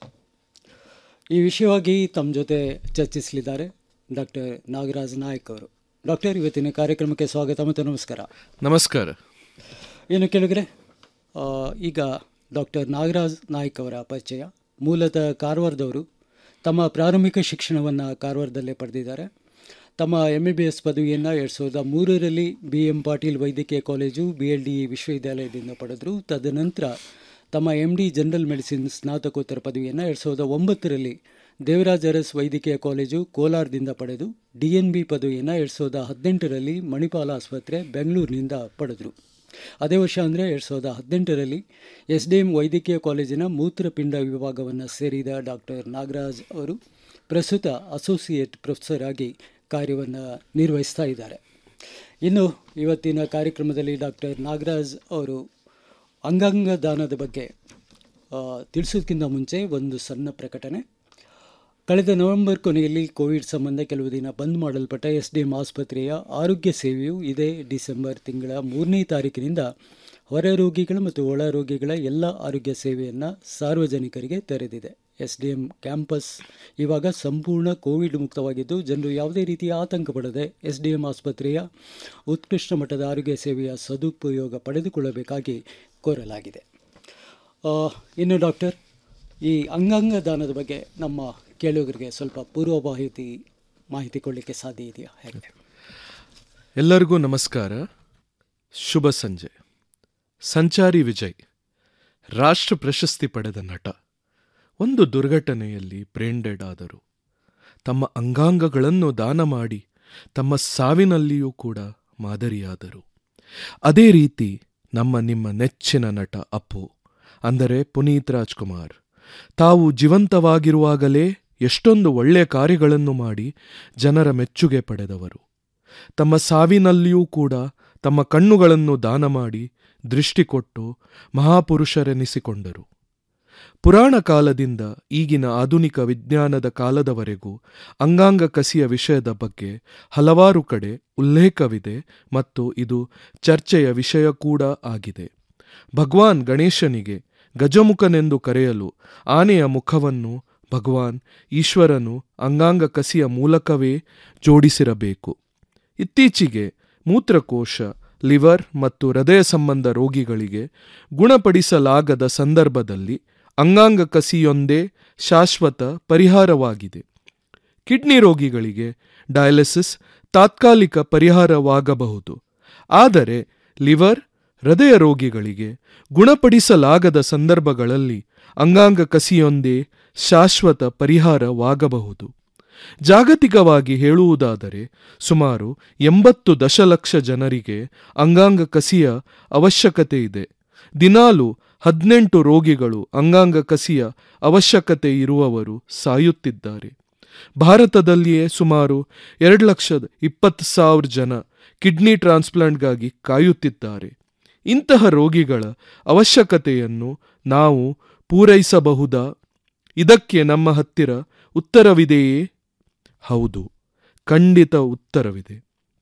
ಈ ವಿಷಯವಾಗಿ ತಮ್ಮ ಜೊತೆ ಚರ್ಚಿಸಲಿದ್ದಾರೆ ಡಾಕ್ಟರ್ ನಾಗರಾಜ್ ನಾಯಕ್ ಅವರು ಡಾಕ್ಟರ್ ಇವತ್ತಿನ ಕಾರ್ಯಕ್ರಮಕ್ಕೆ ಸ್ವಾಗತ ಮತ್ತು ನಮಸ್ಕಾರ
ನಮಸ್ಕಾರ
ಏನು ಕೇಳಿದ್ರೆ ಆ, ಈಗ ಡಾಕ್ಟರ್ ನಾಗರಾಜ್ ನಾಯ್ಕ್ ಅವರ ಪರಿಚಯ ಮೂಲತಃ ಕಾರವಾರದವರು ತಮ್ಮ ಪ್ರಾರಂಭಿಕ ಶಿಕ್ಷಣವನ್ನು ಕಾರವಾರದಲ್ಲೇ ಪಡೆದಿದ್ದಾರೆ ತಮ್ಮ ಎಮ್ ಎ ಬಿ ಎಸ್ ಪದವಿಯನ್ನು ಎರಡು ಸಾವಿರದ ಮೂರರಲ್ಲಿ ಬಿ ಎಂ ಪಾಟೀಲ್ ವೈದ್ಯಕೀಯ ಕಾಲೇಜು ಬಿ ಎಲ್ ಡಿ ವಿಶ್ವವಿದ್ಯಾಲಯದಿಂದ ಪಡೆದರು ತದನಂತರ ತಮ್ಮ ಎಮ್ ಡಿ ಜನರಲ್ ಮೆಡಿಸಿನ್ ಸ್ನಾತಕೋತ್ತರ ಪದವಿಯನ್ನು ಎರಡು ಸಾವಿರದ ಒಂಬತ್ತರಲ್ಲಿ ದೇವರಾಜ್ ಅರಸ್ ವೈದ್ಯಕೀಯ ಕಾಲೇಜು ಕೋಲಾರದಿಂದ ಪಡೆದು ಡಿ ಎನ್ ಬಿ ಪದವಿಯನ್ನು ಎರಡು ಸಾವಿರದ ಹದಿನೆಂಟರಲ್ಲಿ ಮಣಿಪಾಲ ಆಸ್ಪತ್ರೆ ಬೆಂಗಳೂರಿನಿಂದ ಪಡೆದರು ಅದೇ ವರ್ಷ ಅಂದರೆ ಎರಡು ಸಾವಿರದ ಹದಿನೆಂಟರಲ್ಲಿ ಎಸ್ ಡಿ ಎಂ ವೈದ್ಯಕೀಯ ಕಾಲೇಜಿನ ಮೂತ್ರಪಿಂಡ ವಿಭಾಗವನ್ನು ಸೇರಿದ ಡಾಕ್ಟರ್ ನಾಗರಾಜ್ ಅವರು ಪ್ರಸ್ತುತ ಅಸೋಸಿಯೇಟ್ ಪ್ರೊಫೆಸರ್ ಆಗಿ ಕಾರ್ಯವನ್ನು ನಿರ್ವಹಿಸ್ತಾ ಇದ್ದಾರೆ ಇನ್ನು ಇವತ್ತಿನ ಕಾರ್ಯಕ್ರಮದಲ್ಲಿ ಡಾಕ್ಟರ್ ನಾಗರಾಜ್ ಅವರು ಅಂಗಾಂಗ ದಾನದ ಬಗ್ಗೆ ಆ, ತಿಳಿಸೋದಕ್ಕಿಂತ ಮುಂಚೆ ಒಂದು ಸಣ್ಣ ಪ್ರಕಟಣೆ ಕಳೆದ ನವೆಂಬರ್ ಕೊನೆಯಲ್ಲಿ ಕೋವಿಡ್ ಸಂಬಂಧ ಕೆಲವು ದಿನ ಬಂದ್ ಮಾಡಲ್ಪಟ್ಟ ಎಸ್ ಡಿ ಎಂ ಆಸ್ಪತ್ರೆಯ ಆರೋಗ್ಯ ಸೇವೆಯು ಇದೇ ಡಿಸೆಂಬರ್ ತಿಂಗಳ ಮೂರನೇ ತಾರೀಕಿನಿಂದ ಹೊರ ರೋಗಿಗಳ ಮತ್ತು ಒಳ ರೋಗಿಗಳ ಎಲ್ಲ ಆರೋಗ್ಯ ಸೇವೆಯನ್ನು ಸಾರ್ವಜನಿಕರಿಗೆ ತೆರೆದಿದೆ ಎಸ್ ಡಿ ಎಂ ಕ್ಯಾಂಪಸ್ ಇವಾಗ ಸಂಪೂರ್ಣ ಕೋವಿಡ್ ಮುಕ್ತವಾಗಿದ್ದು ಜನರು ಯಾವುದೇ ರೀತಿಯ ಆತಂಕ ಪಡದೆ ಎಸ್ ಡಿ ಎಂ ಆಸ್ಪತ್ರೆಯ ಉತ್ಕೃಷ್ಟ ಮಟ್ಟದ ಆರೋಗ್ಯ ಸೇವೆಯ ಸದುಪಯೋಗ ಪಡೆದುಕೊಳ್ಳಬೇಕಾಗಿ ಕೋರಲಾಗಿದೆ ಆ, ಇನ್ನು ಡಾಕ್ಟರ್ ಈ ಅಂಗಾಂಗ ದಾನದ ಬಗ್ಗೆ ನಮ್ಮ ಕೇಳುಗರಿಗೆ ಸ್ವಲ್ಪ ಪೂರ್ವ ಮಾಹಿತಿ ಮಾಹಿತಿ ಕೊಡಲಿಕ್ಕೆ ಸಾಧ್ಯ ಇದೆಯಾ ಹೇಗೆ
ಎಲ್ಲರಿಗೂ ನಮಸ್ಕಾರ ಶುಭ ಸಂಜೆ ಸಂಚಾರಿ ವಿಜಯ್ ರಾಷ್ಟ್ರ ಪ್ರಶಸ್ತಿ ಪಡೆದ ನಟ ಒಂದು ದುರ್ಘಟನೆಯಲ್ಲಿ ಬ್ರೇನ್ ಡೆಡ್ ಆದರು ತಮ್ಮ ಅಂಗಾಂಗಗಳನ್ನು ದಾನ ಮಾಡಿ ತಮ್ಮ ಸಾವಿನಲ್ಲಿಯೂ ಕೂಡ ಮಾದರಿಯಾದರು ಅದೇ ರೀತಿ ನಮ್ಮ ನಿಮ್ಮ ನೆಚ್ಚಿನ ನಟ ಅಪ್ಪು ಅಂದರೆ ಪುನೀತ್ ರಾಜ್ಕುಮಾರ್ ತಾವು ಜೀವಂತವಾಗಿರುವಾಗಲೇ ಎಷ್ಟೊಂದು ಒಳ್ಳೆಯ ಕಾರ್ಯಗಳನ್ನು ಮಾಡಿ ಜನರ ಮೆಚ್ಚುಗೆ ಪಡೆದವರು ತಮ್ಮ ಸಾವಿನಲ್ಲಿಯೂ ಕೂಡ ತಮ್ಮ ಕಣ್ಣುಗಳನ್ನು ದಾನ ಮಾಡಿ ದೃಷ್ಟಿ ಕೊಟ್ಟು ಮಹಾಪುರುಷರೆನಿಸಿಕೊಂಡರು ಪುರಾಣ ಕಾಲದಿಂದ ಈಗಿನ ಆಧುನಿಕ ವಿಜ್ಞಾನದ ಕಾಲದವರೆಗೂ ಅಂಗಾಂಗ ಕಸಿಯ ವಿಷಯದ ಬಗ್ಗೆ ಹಲವಾರು ಕಡೆ ಉಲ್ಲೇಖವಿದೆ ಮತ್ತು ಇದು ಚರ್ಚೆಯ ವಿಷಯ ಕೂಡ ಆಗಿದೆ ಭಗವಾನ್ ಗಣೇಶನಿಗೆ ಗಜಮುಖನೆಂದು ಕರೆಯಲು ಆನೆಯ ಮುಖವನ್ನು ಭಗವಾನ್ ಈಶ್ವರನು ಅಂಗಾಂಗ ಕಸಿಯ ಮೂಲಕವೇ ಜೋಡಿಸಿರಬೇಕು ಇತ್ತೀಚೆಗೆ ಮೂತ್ರಕೋಶ ಲಿವರ್ ಮತ್ತು ಹೃದಯ ಸಂಬಂಧ ರೋಗಿಗಳಿಗೆ ಗುಣಪಡಿಸಲಾಗದ ಸಂದರ್ಭದಲ್ಲಿ ಅಂಗಾಂಗ ಕಸಿಯೊಂದೇ ಶಾಶ್ವತ ಪರಿಹಾರವಾಗಿದೆ ಕಿಡ್ನಿ ರೋಗಿಗಳಿಗೆ ಡಯಾಲಿಸಿಸ್ ತಾತ್ಕಾಲಿಕ ಪರಿಹಾರವಾಗಬಹುದು ಆದರೆ ಲಿವರ್ ಹೃದಯ ರೋಗಿಗಳಿಗೆ ಗುಣಪಡಿಸಲಾಗದ ಸಂದರ್ಭಗಳಲ್ಲಿ ಅಂಗಾಂಗ ಕಸಿಯೊಂದೇ ಶಾಶ್ವತ ಪರಿಹಾರವಾಗಬಹುದು ಜಾಗತಿಕವಾಗಿ ಹೇಳುವುದಾದರೆ ಸುಮಾರು ಎಂಬತ್ತು ದಶಲಕ್ಷ ಜನರಿಗೆ ಅಂಗಾಂಗ ಕಸಿಯ ಅವಶ್ಯಕತೆ ಇದೆ ದಿನಾಲು ಹದಿನೆಂಟು ರೋಗಿಗಳು ಅಂಗಾಂಗ ಕಸಿಯ ಅವಶ್ಯಕತೆ ಇರುವವರು ಸಾಯುತ್ತಿದ್ದಾರೆ ಭಾರತದಲ್ಲಿಯೇ ಸುಮಾರು ಎರಡು ಲಕ್ಷದ ಇಪ್ಪತ್ತು ಸಾವಿರ ಜನ ಕಿಡ್ನಿ ಟ್ರಾನ್ಸ್ಪ್ಲಾಂಟ್ಗಾಗಿ ಕಾಯುತ್ತಿದ್ದಾರೆ ಇಂತಹ ರೋಗಿಗಳ ಅವಶ್ಯಕತೆಯನ್ನು ನಾವು ಪೂರೈಸಬಹುದಾ ಇದಕ್ಕೆ ನಮ್ಮ ಹತ್ತಿರ ಉತ್ತರವಿದೆಯೇ ಹೌದು ಖಂಡಿತ ಉತ್ತರವಿದೆ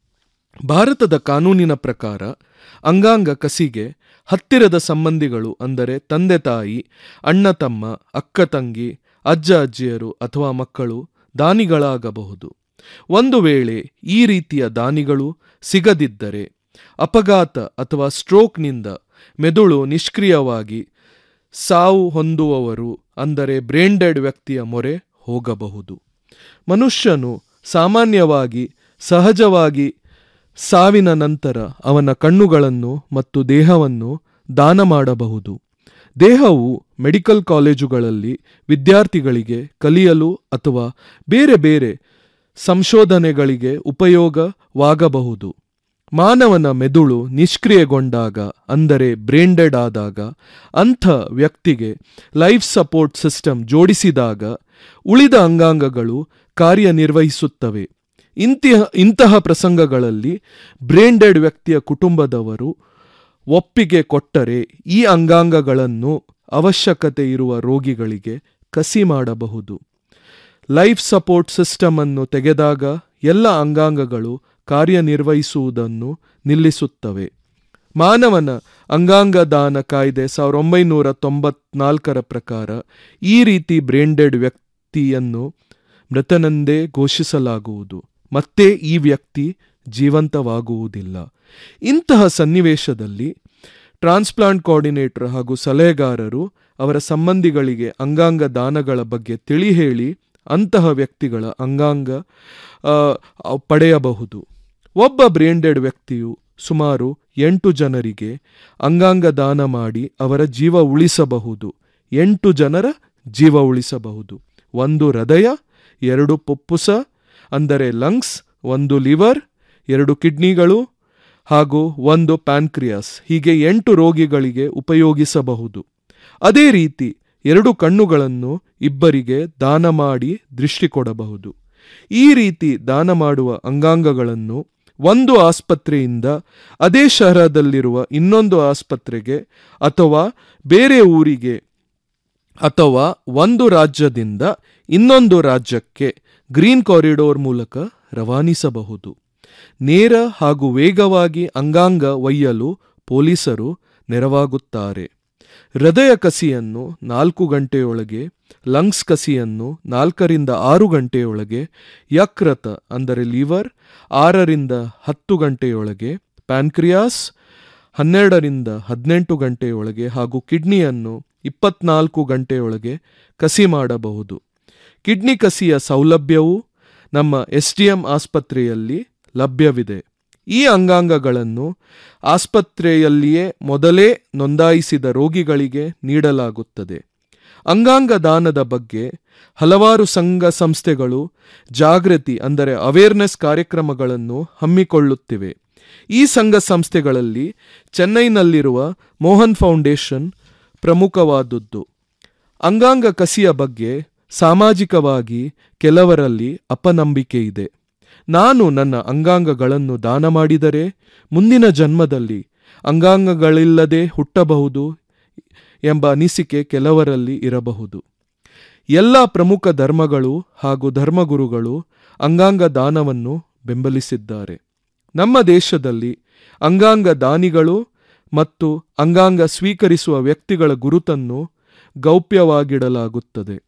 ಭಾರತದ ಕಾನೂನಿನ ಪ್ರಕಾರ ಅಂಗಾಂಗ ಕಸಿಗೆ ಹತ್ತಿರದ ಸಂಬಂಧಿಗಳು ಅಂದರೆ ತಂದೆ ತಾಯಿ ಅಣ್ಣ ತಮ್ಮ ಅಕ್ಕ ತಂಗಿ ಅಜ್ಜ ಅಜ್ಜಿಯರು ಅಥವಾ ಮಕ್ಕಳು ದಾನಿಗಳಾಗಬಹುದು ಒಂದು ವೇಳೆ ಈ ರೀತಿಯ ದಾನಿಗಳು ಸಿಗದಿದ್ದರೆ ಅಪಘಾತ ಅಥವಾ ಸ್ಟ್ರೋಕ್ನಿಂದ ಮೆದುಳು ನಿಷ್ಕ್ರಿಯವಾಗಿ ಸಾವು ಹೊಂದುವವರು ಅಂದರೆ ಬ್ರೇಂಡೆಡ್ ವ್ಯಕ್ತಿಯ ಮೊರೆ ಹೋಗಬಹುದು ಮನುಷ್ಯನು ಸಾಮಾನ್ಯವಾಗಿ ಸಹಜವಾಗಿ ಸಾವಿನ ನಂತರ ಅವನ ಕಣ್ಣುಗಳನ್ನು ಮತ್ತು ದೇಹವನ್ನು ದಾನ ಮಾಡಬಹುದು ದೇಹವು ಮೆಡಿಕಲ್ ಕಾಲೇಜುಗಳಲ್ಲಿ ವಿದ್ಯಾರ್ಥಿಗಳಿಗೆ ಕಲಿಯಲು ಅಥವಾ ಬೇರೆ ಬೇರೆ ಸಂಶೋಧನೆಗಳಿಗೆ ಉಪಯೋಗವಾಗಬಹುದು ಮಾನವನ ಮೆದುಳು ನಿಷ್ಕ್ರಿಯಗೊಂಡಾಗ ಅಂದರೆ ಬ್ರೇಂಡೆಡ್ ಆದಾಗ ಅಂಥ ವ್ಯಕ್ತಿಗೆ ಲೈಫ್ ಸಪೋರ್ಟ್ ಸಿಸ್ಟಮ್ ಜೋಡಿಸಿದಾಗ ಉಳಿದ ಅಂಗಾಂಗಗಳು ಕಾರ್ಯನಿರ್ವಹಿಸುತ್ತವೆ ಇಂತಹ ಇಂತಹ ಪ್ರಸಂಗಗಳಲ್ಲಿ ಬ್ರೇಂಡೆಡ್ ವ್ಯಕ್ತಿಯ ಕುಟುಂಬದವರು ಒಪ್ಪಿಗೆ ಕೊಟ್ಟರೆ ಈ ಅಂಗಾಂಗಗಳನ್ನು ಅವಶ್ಯಕತೆ ಇರುವ ರೋಗಿಗಳಿಗೆ ಕಸಿ ಮಾಡಬಹುದು ಲೈಫ್ ಸಪೋರ್ಟ್ ಸಿಸ್ಟಮ್ ಅನ್ನು ತೆಗೆದಾಗ ಎಲ್ಲ ಅಂಗಾಂಗಗಳು ಕಾರ್ಯನಿರ್ವಹಿಸುವುದನ್ನು ನಿಲ್ಲಿಸುತ್ತವೆ ಮಾನವನ ಅಂಗಾಂಗ ದಾನ ಕಾಯ್ದೆ ಸಾವಿರದ ಒಂಬೈನೂರ ತೊಂಬತ್ನಾಲ್ಕರ ಪ್ರಕಾರ ಈ ರೀತಿ ಬ್ರೇಂಡೆಡ್ ವ್ಯಕ್ತಿಯನ್ನು ಮೃತನೆಂದೇ ಘೋಷಿಸಲಾಗುವುದು ಮತ್ತೆ ಈ ವ್ಯಕ್ತಿ ಜೀವಂತವಾಗುವುದಿಲ್ಲ ಇಂತಹ ಸನ್ನಿವೇಶದಲ್ಲಿ ಟ್ರಾನ್ಸ್ಪ್ಲಾಂಟ್ ಕೋಆರ್ಡಿನೇಟರ್ ಹಾಗೂ ಸಲಹೆಗಾರರು ಅವರ ಸಂಬಂಧಿಗಳಿಗೆ ಅಂಗಾಂಗ ದಾನಗಳ ಬಗ್ಗೆ ತಿಳಿ ಹೇಳಿ ಅಂತಹ ವ್ಯಕ್ತಿಗಳ ಅಂಗಾಂಗ ಆ, ಪಡೆಯಬಹುದು ಒಬ್ಬ ಬ್ರೇಂಡೆಡ್ ವ್ಯಕ್ತಿಯು ಸುಮಾರು ಎಂಟು ಜನರಿಗೆ ಅಂಗಾಂಗ ದಾನ ಮಾಡಿ ಅವರ ಜೀವ ಉಳಿಸಬಹುದು ಎಂಟು ಜನರ ಜೀವ ಉಳಿಸಬಹುದು ಒಂದು ಹೃದಯ ಎರಡು ಪುಪ್ಪುಸ ಅಂದರೆ ಲಂಗ್ಸ್ ಒಂದು ಲಿವರ್ ಎರಡು ಕಿಡ್ನಿಗಳು ಹಾಗೂ ಒಂದು ಪ್ಯಾನ್ಕ್ರಿಯಾಸ್ ಹೀಗೆ ಎಂಟು ರೋಗಿಗಳಿಗೆ ಉಪಯೋಗಿಸಬಹುದು ಅದೇ ರೀತಿ ಎರಡು ಕಣ್ಣುಗಳನ್ನು ಇಬ್ಬರಿಗೆ ದಾನ ಮಾಡಿ ದೃಷ್ಟಿ ಕೊಡಬಹುದು ಈ ರೀತಿ ದಾನ ಮಾಡುವ ಅಂಗಾಂಗಗಳನ್ನು ಒಂದು ಆಸ್ಪತ್ರೆಯಿಂದ ಅದೇ ಶಹರದಲ್ಲಿರುವ ಇನ್ನೊಂದು ಆಸ್ಪತ್ರೆಗೆ ಅಥವಾ ಬೇರೆ ಊರಿಗೆ ಅಥವಾ ಒಂದು ರಾಜ್ಯದಿಂದ ಇನ್ನೊಂದು ರಾಜ್ಯಕ್ಕೆ ಗ್ರೀನ್ ಕಾರಿಡೋರ್ ಮೂಲಕ ರವಾನಿಸಬಹುದು ನೇರ ಹಾಗೂ ವೇಗವಾಗಿ ಅಂಗಾಂಗ ಒಯ್ಯಲು ಪೊಲೀಸರು ನೆರವಾಗುತ್ತಾರೆ ಹೃದಯ ಕಸಿಯನ್ನು ನಾಲ್ಕು ಗಂಟೆಯೊಳಗೆ ಲಂಗ್ಸ್ ಕಸಿಯನ್ನು ನಾಲ್ಕರಿಂದ ಆರು ಗಂಟೆಯೊಳಗೆ ಯಕೃತ ಅಂದರೆ ಲಿವರ್ ಆರರಿಂದ ಹತ್ತು ಗಂಟೆಯೊಳಗೆ ಪ್ಯಾನ್ಕ್ರಿಯಾಸ್ ಹನ್ನೆರಡರಿಂದ ಹದಿನೆಂಟು ಗಂಟೆಯೊಳಗೆ ಹಾಗೂ ಕಿಡ್ನಿಯನ್ನು ಇಪ್ಪತ್ನಾಲ್ಕು ಗಂಟೆಯೊಳಗೆ ಕಸಿ ಮಾಡಬಹುದು ಕಿಡ್ನಿ ಕಸಿಯ ಸೌಲಭ್ಯವು ನಮ್ಮ ಎಸ್ ಡಿ ಎಂ ಆಸ್ಪತ್ರೆಯಲ್ಲಿ ಲಭ್ಯವಿದೆ ಈ ಅಂಗಾಂಗಗಳನ್ನು ಆಸ್ಪತ್ರೆಯಲ್ಲಿಯೇ ಮೊದಲೇ ನೋಂದಾಯಿಸಿದ ರೋಗಿಗಳಿಗೆ ನೀಡಲಾಗುತ್ತದೆ ಅಂಗಾಂಗ ದಾನದ ಬಗ್ಗೆ ಹಲವಾರು ಸಂಘ ಸಂಸ್ಥೆಗಳು ಜಾಗೃತಿ ಅಂದರೆ ಅವೇರ್ನೆಸ್ ಕಾರ್ಯಕ್ರಮಗಳನ್ನು ಹಮ್ಮಿಕೊಳ್ಳುತ್ತಿವೆ ಈ ಸಂಘ ಸಂಸ್ಥೆಗಳಲ್ಲಿ ಚೆನ್ನೈನಲ್ಲಿರುವ ಮೋಹನ್ ಫೌಂಡೇಶನ್ ಪ್ರಮುಖವಾದದ್ದು ಅಂಗಾಂಗ ಕಸಿಯ ಬಗ್ಗೆ ಸಾಮಾಜಿಕವಾಗಿ ಕೆಲವರಲ್ಲಿ ಅಪನಂಬಿಕೆ ಇದೆ ನಾನು ನನ್ನ ಅಂಗಾಂಗಗಳನ್ನು ದಾನ ಮಾಡಿದರೆ ಮುಂದಿನ ಜನ್ಮದಲ್ಲಿ ಅಂಗಾಂಗಗಳಿಲ್ಲದೆ ಹುಟ್ಟಬಹುದು ಎಂಬ ಅನಿಸಿಕೆ ಕೆಲವರಲ್ಲಿ ಇರಬಹುದು ಎಲ್ಲ ಪ್ರಮುಖ ಧರ್ಮಗಳು ಹಾಗೂ ಧರ್ಮಗುರುಗಳು ಅಂಗಾಂಗ ದಾನವನ್ನು ಬೆಂಬಲಿಸಿದ್ದಾರೆ ನಮ್ಮ ದೇಶದಲ್ಲಿ ಅಂಗಾಂಗ ದಾನಿಗಳು ಮತ್ತು ಅಂಗಾಂಗ ಸ್ವೀಕರಿಸುವ ವ್ಯಕ್ತಿಗಳ ಗುರುತನ್ನು ಗೌಪ್ಯವಾಗಿಡಲಾಗುತ್ತದೆ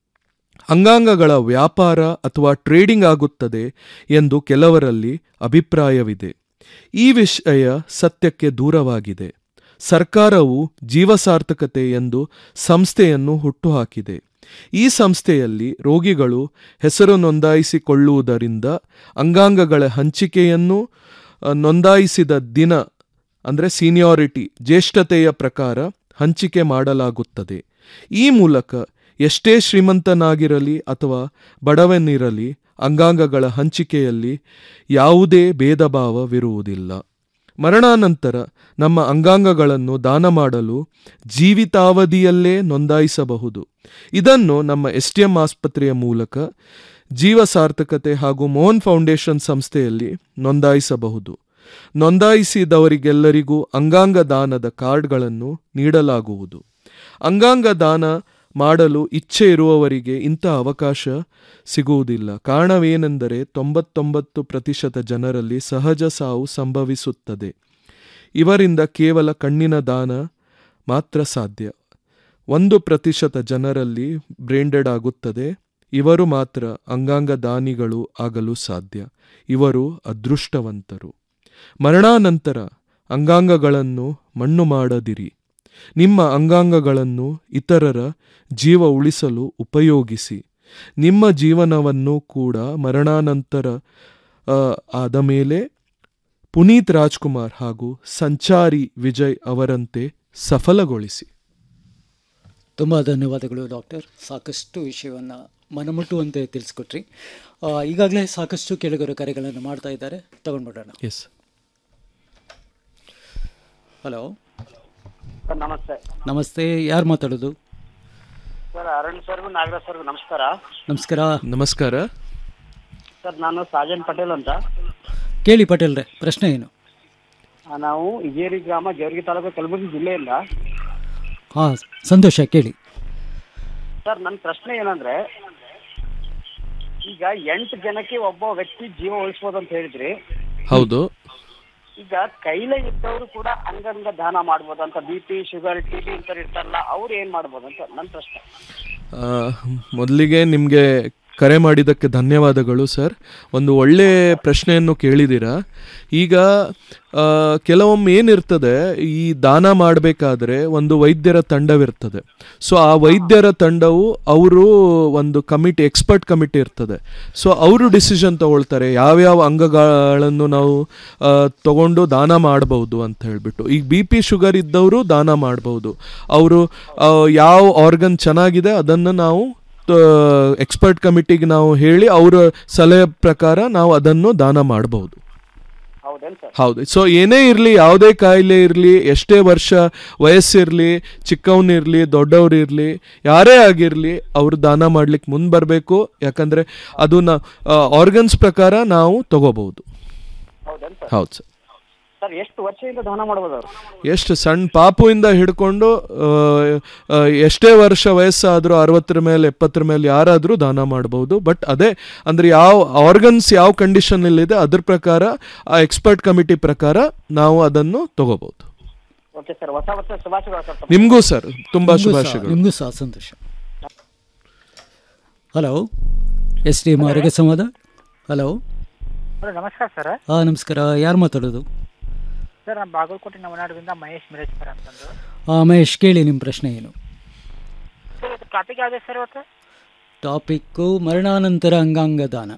ಅಂಗಾಂಗಗಳ ವ್ಯಾಪಾರ ಅಥವಾ ಟ್ರೇಡಿಂಗ್ ಆಗುತ್ತದೆ ಎಂದು ಕೆಲವರಲ್ಲಿ ಅಭಿಪ್ರಾಯವಿದೆ ಈ ವಿಷಯ ಸತ್ಯಕ್ಕೆ ದೂರವಾಗಿದೆ ಸರ್ಕಾರವು ಜೀವಸಾರ್ಥಕತೆ ಎಂದು ಸಂಸ್ಥೆಯನ್ನು ಹುಟ್ಟುಹಾಕಿದೆ ಈ ಸಂಸ್ಥೆಯಲ್ಲಿ ರೋಗಿಗಳು ಹೆಸರು ನೋಂದಾಯಿಸಿಕೊಳ್ಳುವುದರಿಂದ ಅಂಗಾಂಗಗಳ ಹಂಚಿಕೆಯನ್ನು ಅ, ನೋಂದಾಯಿಸಿದ ದಿನ ಅಂದರೆ ಸೀನಿಯಾರಿಟಿ ಜ್ಯೇಷ್ಠತೆಯ ಪ್ರಕಾರ ಹಂಚಿಕೆ ಮಾಡಲಾಗುತ್ತದೆ ಈ ಮೂಲಕ ಎಷ್ಟೇ ಶ್ರೀಮಂತನಾಗಿರಲಿ ಅಥವಾ ಬಡವನಿರಲಿ ಅಂಗಾಂಗಗಳ ಹಂಚಿಕೆಯಲ್ಲಿ ಯಾವುದೇ ಭೇದ ಭಾವವಿರುವುದಿಲ್ಲ ಮರಣಾನಂತರ ನಮ್ಮ ಅಂಗಾಂಗಗಳನ್ನು ದಾನ ಮಾಡಲು ಜೀವಿತಾವಧಿಯಲ್ಲೇ ನೋಂದಾಯಿಸಬಹುದು ಇದನ್ನು ನಮ್ಮ ಎಸ್ ಟಿ ಎಂ ಆಸ್ಪತ್ರೆಯ ಮೂಲಕ ಜೀವ ಸಾರ್ಥಕತೆ ಹಾಗೂ ಮೋಹನ್ ಫೌಂಡೇಶನ್ ಸಂಸ್ಥೆಯಲ್ಲಿ ನೋಂದಾಯಿಸಬಹುದು ನೋಂದಾಯಿಸಿದವರಿಗೆಲ್ಲರಿಗೂ ಅಂಗಾಂಗ ದಾನದ ಕಾರ್ಡ್ಗಳನ್ನು ನೀಡಲಾಗುವುದು ಅಂಗಾಂಗ ದಾನ ಮಾಡಲು ಇಚ್ಛೆ ಇರುವವರಿಗೆ ಇಂಥ ಅವಕಾಶ ಸಿಗುವುದಿಲ್ಲ ಕಾರಣವೇನೆಂದರೆ ತೊಂಬತ್ತೊಂಬತ್ತು ಪ್ರತಿಶತ ಜನರಲ್ಲಿ ಸಹಜ ಸಾವು ಸಂಭವಿಸುತ್ತದೆ ಇವರಿಂದ ಕೇವಲ ಕಣ್ಣಿನ ದಾನ ಮಾತ್ರ ಸಾಧ್ಯ ಒಂದು ಪ್ರತಿಶತ ಜನರಲ್ಲಿ ಬ್ರೇಂಡೆಡ್ ಆಗುತ್ತದೆ ಇವರು ಮಾತ್ರ ಅಂಗಾಂಗ ದಾನಿಗಳು ಆಗಲು ಸಾಧ್ಯ ಇವರು ಅದೃಷ್ಟವಂತರು ಮರಣಾನಂತರ ಅಂಗಾಂಗಗಳನ್ನು ಮಣ್ಣು ಮಾಡದಿರಿ ನಿಮ್ಮ ಅಂಗಾಂಗಗಳನ್ನು ಇತರರ ಜೀವ ಉಳಿಸಲು ಉಪಯೋಗಿಸಿ ನಿಮ್ಮ ಜೀವನವನ್ನು ಕೂಡ ಮರಣಾನಂತರ ಆ, ಆದ ಮೇಲೆ ಪುನೀತ್ ರಾಜ್ಕುಮಾರ್ ಹಾಗೂ ಸಂಚಾರಿ ವಿಜಯ್ ಅವರಂತೆ ಸಫಲಗೊಳಿಸಿ
ತುಂಬ ಧನ್ಯವಾದಗಳು ಡಾಕ್ಟರ್ ಸಾಕಷ್ಟು ವಿಷಯವನ್ನು ಮನಮುಟ್ಟುವಂತೆ ತಿಳಿಸ್ಕೊಟ್ರಿ ಆ, ಈಗಾಗಲೇ ಸಾಕಷ್ಟು ಕೆಳಗರ ಕರೆಗಳನ್ನು ಮಾಡ್ತಾ ಇದ್ದಾರೆ ತಗೊಂಡ್ಬಿಡೋಣ
ಎಸ್
ಹಲೋ
ಸರ್ ನಮಸ್ತೆ
ನಮಸ್ತೆ ಯಾರು ಮಾತಾಡೋದು
ಸರ್ ಅರುಣ್ ಸರ್ಗೂ ನಾಗರಾಜ್ ಸರ್ಗೂ ನಮಸ್ಕಾರ
ನಮಸ್ಕಾರ
ನಮಸ್ಕಾರ
ಸರ್ ನಾನು ಸಾಜನ್ ಪಟೇಲ್ ಅಂತ
ಕೇಳಿ ಪಟೇಲ್ರೆ ಪ್ರಶ್ನೆ ಏನು
ಆ, ನಾವು ಇಜೇರಿ ಗ್ರಾಮ ಜೇವರ್ಗಿ ತಾಲೂಕು ಕಲಬುರಗಿ ಜಿಲ್ಲೆಯಿಂದ
ಹಾಂ ಸಂತೋಷ ಕೇಳಿ
ಸರ್ ನನ್ನ ಪ್ರಶ್ನೆ ಏನಂದ್ರೆ ಈಗ ಎಂಟು ಜನಕ್ಕೆ ಒಬ್ಬ ವ್ಯಕ್ತಿ ಜೀವ ಉಳಿಸ್ಬೋದು ಅಂತ ಹೇಳಿದ್ರಿ
ಹೌದು
ಈಗ ಕೈಲೇ ಇದ್ದವರು ಕೂಡ ಅಂಗಾಂಗ ದಾನ ಮಾಡ್ಬೋದು ಅಂತ B P sugar T B ಇಂಥವ್ರು ಇರ್ತಾರಲ್ಲ ಅವ್ರು ಏನ್ ಮಾಡ್ಬೋದು ಅಂತ ನನ್ನ ಪ್ರಶ್ನೆ
ಆ, ಮೊದಲಿಗೆ ನಿಮಗೆ ಕರೆ ಮಾಡಿದ್ದಕ್ಕೆ ಧನ್ಯವಾದಗಳು ಸರ್ ಒಂದು ಒಳ್ಳೆ ಪ್ರಶ್ನೆಯನ್ನು ಕೇಳಿದ್ದೀರಾ ಈಗ ಆ, ಕೆಲವೊಮ್ಮೆ ಏನಿರ್ತದೆ ಈ ದಾನ ಮಾಡಬೇಕಾದ್ರೆ ಒಂದು ವೈದ್ಯರ ತಂಡವಿರ್ತದೆ ಸೊ ಆ ವೈದ್ಯರ ತಂಡವು ಅವರು ಒಂದು ಕಮಿಟಿ ಎಕ್ಸ್ಪರ್ಟ್ ಕಮಿಟಿ ಇರ್ತದೆ ಸೊ ಅವರು ಡಿಸಿಷನ್ ತಗೊಳ್ತಾರೆ ಯಾವ್ಯಾವ ಅಂಗಗಳನ್ನು ನಾವು ಆ, ತಗೊಂಡು ದಾನ ಮಾಡಬಹುದು ಅಂತ ಹೇಳ್ಬಿಟ್ಟು ಈಗ ಬಿ ಪಿ ಶುಗರ್ ಇದ್ದವರು ದಾನ ಮಾಡಬಹುದು ಅವರು ಯಾವ ಆರ್ಗನ್ ಚೆನ್ನಾಗಿದೆ ಅದನ್ನು ನಾವು ಎಕ್ಸ್ಪರ್ಟ್ ಕಮಿಟಿಗೆ ನಾವು ಹೇಳಿ ಅವರ ಸಲಹೆ ಪ್ರಕಾರ ನಾವು ಅದನ್ನು ದಾನ ಮಾಡಬಹುದು
ಹೌದೇನ್ ಸರ್
ಹೌದು ಸೊ ಏನೇ ಇರಲಿ ಯಾವುದೇ ಕಾಯಿಲೆ ಇರಲಿ ಎಷ್ಟೇ ವರ್ಷ ವಯಸ್ಸಿರಲಿ ಚಿಕ್ಕವನಿರಲಿ ದೊಡ್ಡವರಿರಲಿ ಯಾರೇ ಆಗಿರಲಿ ಅವರು ದಾನ ಮಾಡ್ಲಿಕ್ಕೆ ಮುಂದೆ ಬರಬೇಕು ಯಾಕಂದರೆ ಅದನ್ನ ಆರ್ಗನ್ಸ್ ಪ್ರಕಾರ ನಾವು ತಗೋಬಹುದು
ಹೌದೇನ್ ಸರ್
ಹೌದು ಸರ್
ಸರ್ ಎಷ್ಟು ವರ್ಷದಿಂದ ದಾನ ಮಾಡ್ಬೋದು ಅವ್ರು
ಎಷ್ಟು ಸಣ್ಣ ಪಾಪುವಿಂದ ಹಿಡ್ಕೊಂಡು ಆ, ಆ, ಎಷ್ಟೇ ವರ್ಷ ವಯಸ್ಸಾದರೂ ಅರವತ್ತರ ಮೇಲೆ ಎಪ್ಪತ್ತರ ಮೇಲೆ ಯಾರಾದರೂ ದಾನ ಮಾಡ್ಬೋದು ಬಟ್ ಅದೇ ಅಂದರೆ ಯಾವ ಆರ್ಗನ್ಸ್ ಯಾವ ಕಂಡೀಷನಲ್ಲಿದೆ ಅದ್ರ ಪ್ರಕಾರ ಆ ಎಕ್ಸ್ಪರ್ಟ್ ಕಮಿಟಿ ಪ್ರಕಾರ ನಾವು ಅದನ್ನು ತಗೋಬಹುದು
ಓಕೆ ಸರ್ ಹೊಸ ವರ್ಷ ಶುಭಾಶಯಗಳು ಸರ್ ತಮಗೆ.
ನಿಮಗೂ ಸರ್ ತುಂಬ
ನಿಮ್ಗೂ ಸಹ-
ಶುಭಾಶಯಗಳು
ನಿಮ್ಗೂ ಸಹ ಸಂತೋಷ ಹಲೋ ಎಸ್ ಟಿ ಎಮ್ ಆರೋಗ್ಯ ಸಂವಾದ ಹಲೋ
ಹಲೋ ನಮಸ್ಕಾರ ಸರ್
ಹಾಂ ನಮಸ್ಕಾರ ಯಾರು ಮಾತಾಡೋದು
ಸರ್ ನಾನು ಬಾಗಲಕೋಟೆ ನವನಾಡದಿಂದ ಮಹೇಶ್ ಮಿರೇಶ್ವರ ಅಂತಂದು
ಹಾಂ ಮಹೇಶ್ ಕೇಳಿ ನಿಮ್ಮ ಪ್ರಶ್ನೆ ಏನು
ಸರ್ ಇದು ಟಾಪಿಕ್ ಯಾವ್ದು ಸರ್ ಇವತ್ತು
ಟಾಪಿಕ್ಕು ಮರಣಾನಂತರ ಅಂಗಾಂಗ ದಾನ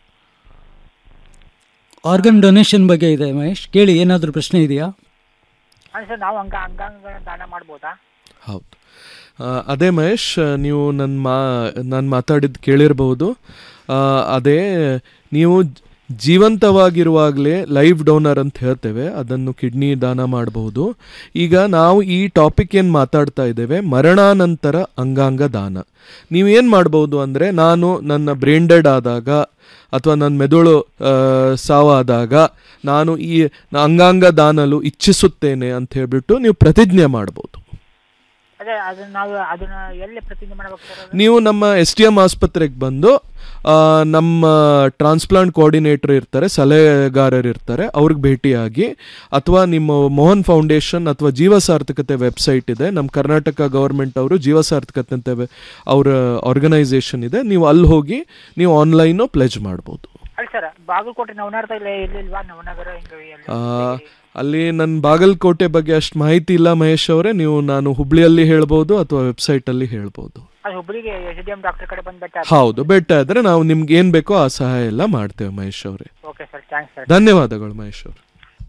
ಆರ್ಗನ್ ಡೊನೇಷನ್ ಬಗ್ಗೆ ಇದೆ ಮಹೇಶ್ ಕೇಳಿ ಏನಾದರೂ ಪ್ರಶ್ನೆ ಇದೆಯಾ
ಹಾಂ ಸರ್ ನಾವು ಅಂಗ ಅಂಗಾಂಗಗಳನ್ನ ದಾನ ಮಾಡ್ಬೋದಾ
ಹೌದು ಆ, ಅದೇ ಮಹೇಶ್ ನೀವು ನನ್ನ ಮಾ ನಾನು ಮಾತಾಡಿದ್ದು ಕೇಳಿರ್ಬೋದು ಆ, ಅದೇ ನೀವು ಜ- ಜೀವಂತವಾಗಿರುವಾಗಲೇ ಲೈವ್ ಡೋನರ್ ಅಂತ ಹೇಳ್ತೇವೆ ಅದನ್ನು ಕಿಡ್ನಿ ದಾನ ಮಾಡಬಹುದು ಈಗ ನಾವು ಈ ಟಾಪಿಕ್ ಏನು ಮಾತಾಡ್ತಾ ಇದ್ದೇವೆ ಮರಣಾನಂತರ ಅಂಗಾಂಗ ದಾನ ನೀವೇನು ಮಾಡ್ಬೋದು ಅಂದರೆ ನಾನು ನನ್ನ ಬ್ರೇನ್ ಡೆಡ್ ಆದಾಗ ಅಥವಾ ನನ್ನ ಮೆದುಳು ಆ, ಸಾವಾದಾಗ ನಾನು ಈ ಅಂಗಾಂಗ ದಾನಲು ಇಚ್ಛಿಸುತ್ತೇನೆ ಅಂತ ಹೇಳ್ಬಿಟ್ಟು ನೀವು ಪ್ರತಿಜ್ಞೆ ಮಾಡ್ಬೋದು
ಅದೇ ಅದನ್ನ ನಾವು ಅದನ್ನ ಎಲ್ಲಿ ಪ್ರತಿಜ್ಞೆ ಮಾಡ್ಬೇಕು ಸರ್ ಅದು?
ನೀವು ನಮ್ಮ ಎಸ್ ಟಿ ಎಮ್ ಆಸ್ಪತ್ರೆಗೆ ಬಂದು ಆ, ನಮ್ಮ ಟ್ರಾನ್ಸ್ಪ್ಲಾಂಟ್ ಕೋಆರ್ಡಿನೇಟರ್ ಇರ್ತಾರೆ ಸಲಹೆಗಾರರು ಇರ್ತಾರೆ ಅವ್ರಿಗೆ ಭೇಟಿಯಾಗಿ ಅಥವಾ ನಿಮ್ಮ ಮೋಹನ್ ಫೌಂಡೇಶನ್ ಅಥವಾ ಜೀವ ಸಾರ್ಥಕತೆ ವೆಬ್ಸೈಟ್ ಇದೆ ನಮ್ಮ ಕರ್ನಾಟಕ ಗೌರ್ಮೆಂಟ್ ಅವರು ಜೀವ ಸಾರ್ಥಕತೆ ಅಂತ ವೆ- ಅವರ ಆರ್ಗನೈಸೇಷನ್ ಇದೆ ನೀವು ಅಲ್ಲಿ ಹೋಗಿ ನೀವು ಆನ್ಲೈನು ಪ್ಲೆಜ್ ಮಾಡ್ಬೋದು
ಅಲ್ಲ ಸರ್ ಬಾಗಲಕೋಟೆ ನವನಾಡದಲ್ಲಿ ಇರ್ಲಿಲ್ವಾ ನವನಗರ ಹಿಂಗ ಎಲ್ಲಿ
ಆ, ಅಲ್ಲಿ ನನ್ನ ಬಾಗಲಕೋಟೆ ಬಗ್ಗೆ ಅಷ್ಟು ಮಾಹಿತಿ ಇಲ್ಲ ಮಹೇಶ್ ಅವರೇ ನೀವು ನಾನು ಹುಬ್ಳಿಯಲ್ಲಿ ಹೇಳ್ಬೋದು ಅಥವಾ ವೆಬ್ಸೈಟಲ್ಲಿ ಹೇಳ್ಬೋದು
ಅದು ಹುಬ್ಳಿಗೆ ಎಸ್ ಡಿ ಎಂ ಡಾಕ್ಟರ್ ಕಡೆ ಬಂದು ಬೆಟ್ಟ
ಹೌದು ಬೆಟ್ಟ ಆದರೆ ನಾವು ನಿಮ್ಗೆ ಏನು ಬೇಕೋ ಆ ಸಹಾಯ ಎಲ್ಲ ಮಾಡ್ತೇವೆ ಮಹೇಶ್ ಅವರೇ
ಓಕೆ ಸರ್ ಥ್ಯಾಂಕ್ಸ್ ಸರ್
ಧನ್ಯವಾದಗಳು ಮಹೇಶ್ ಅವರು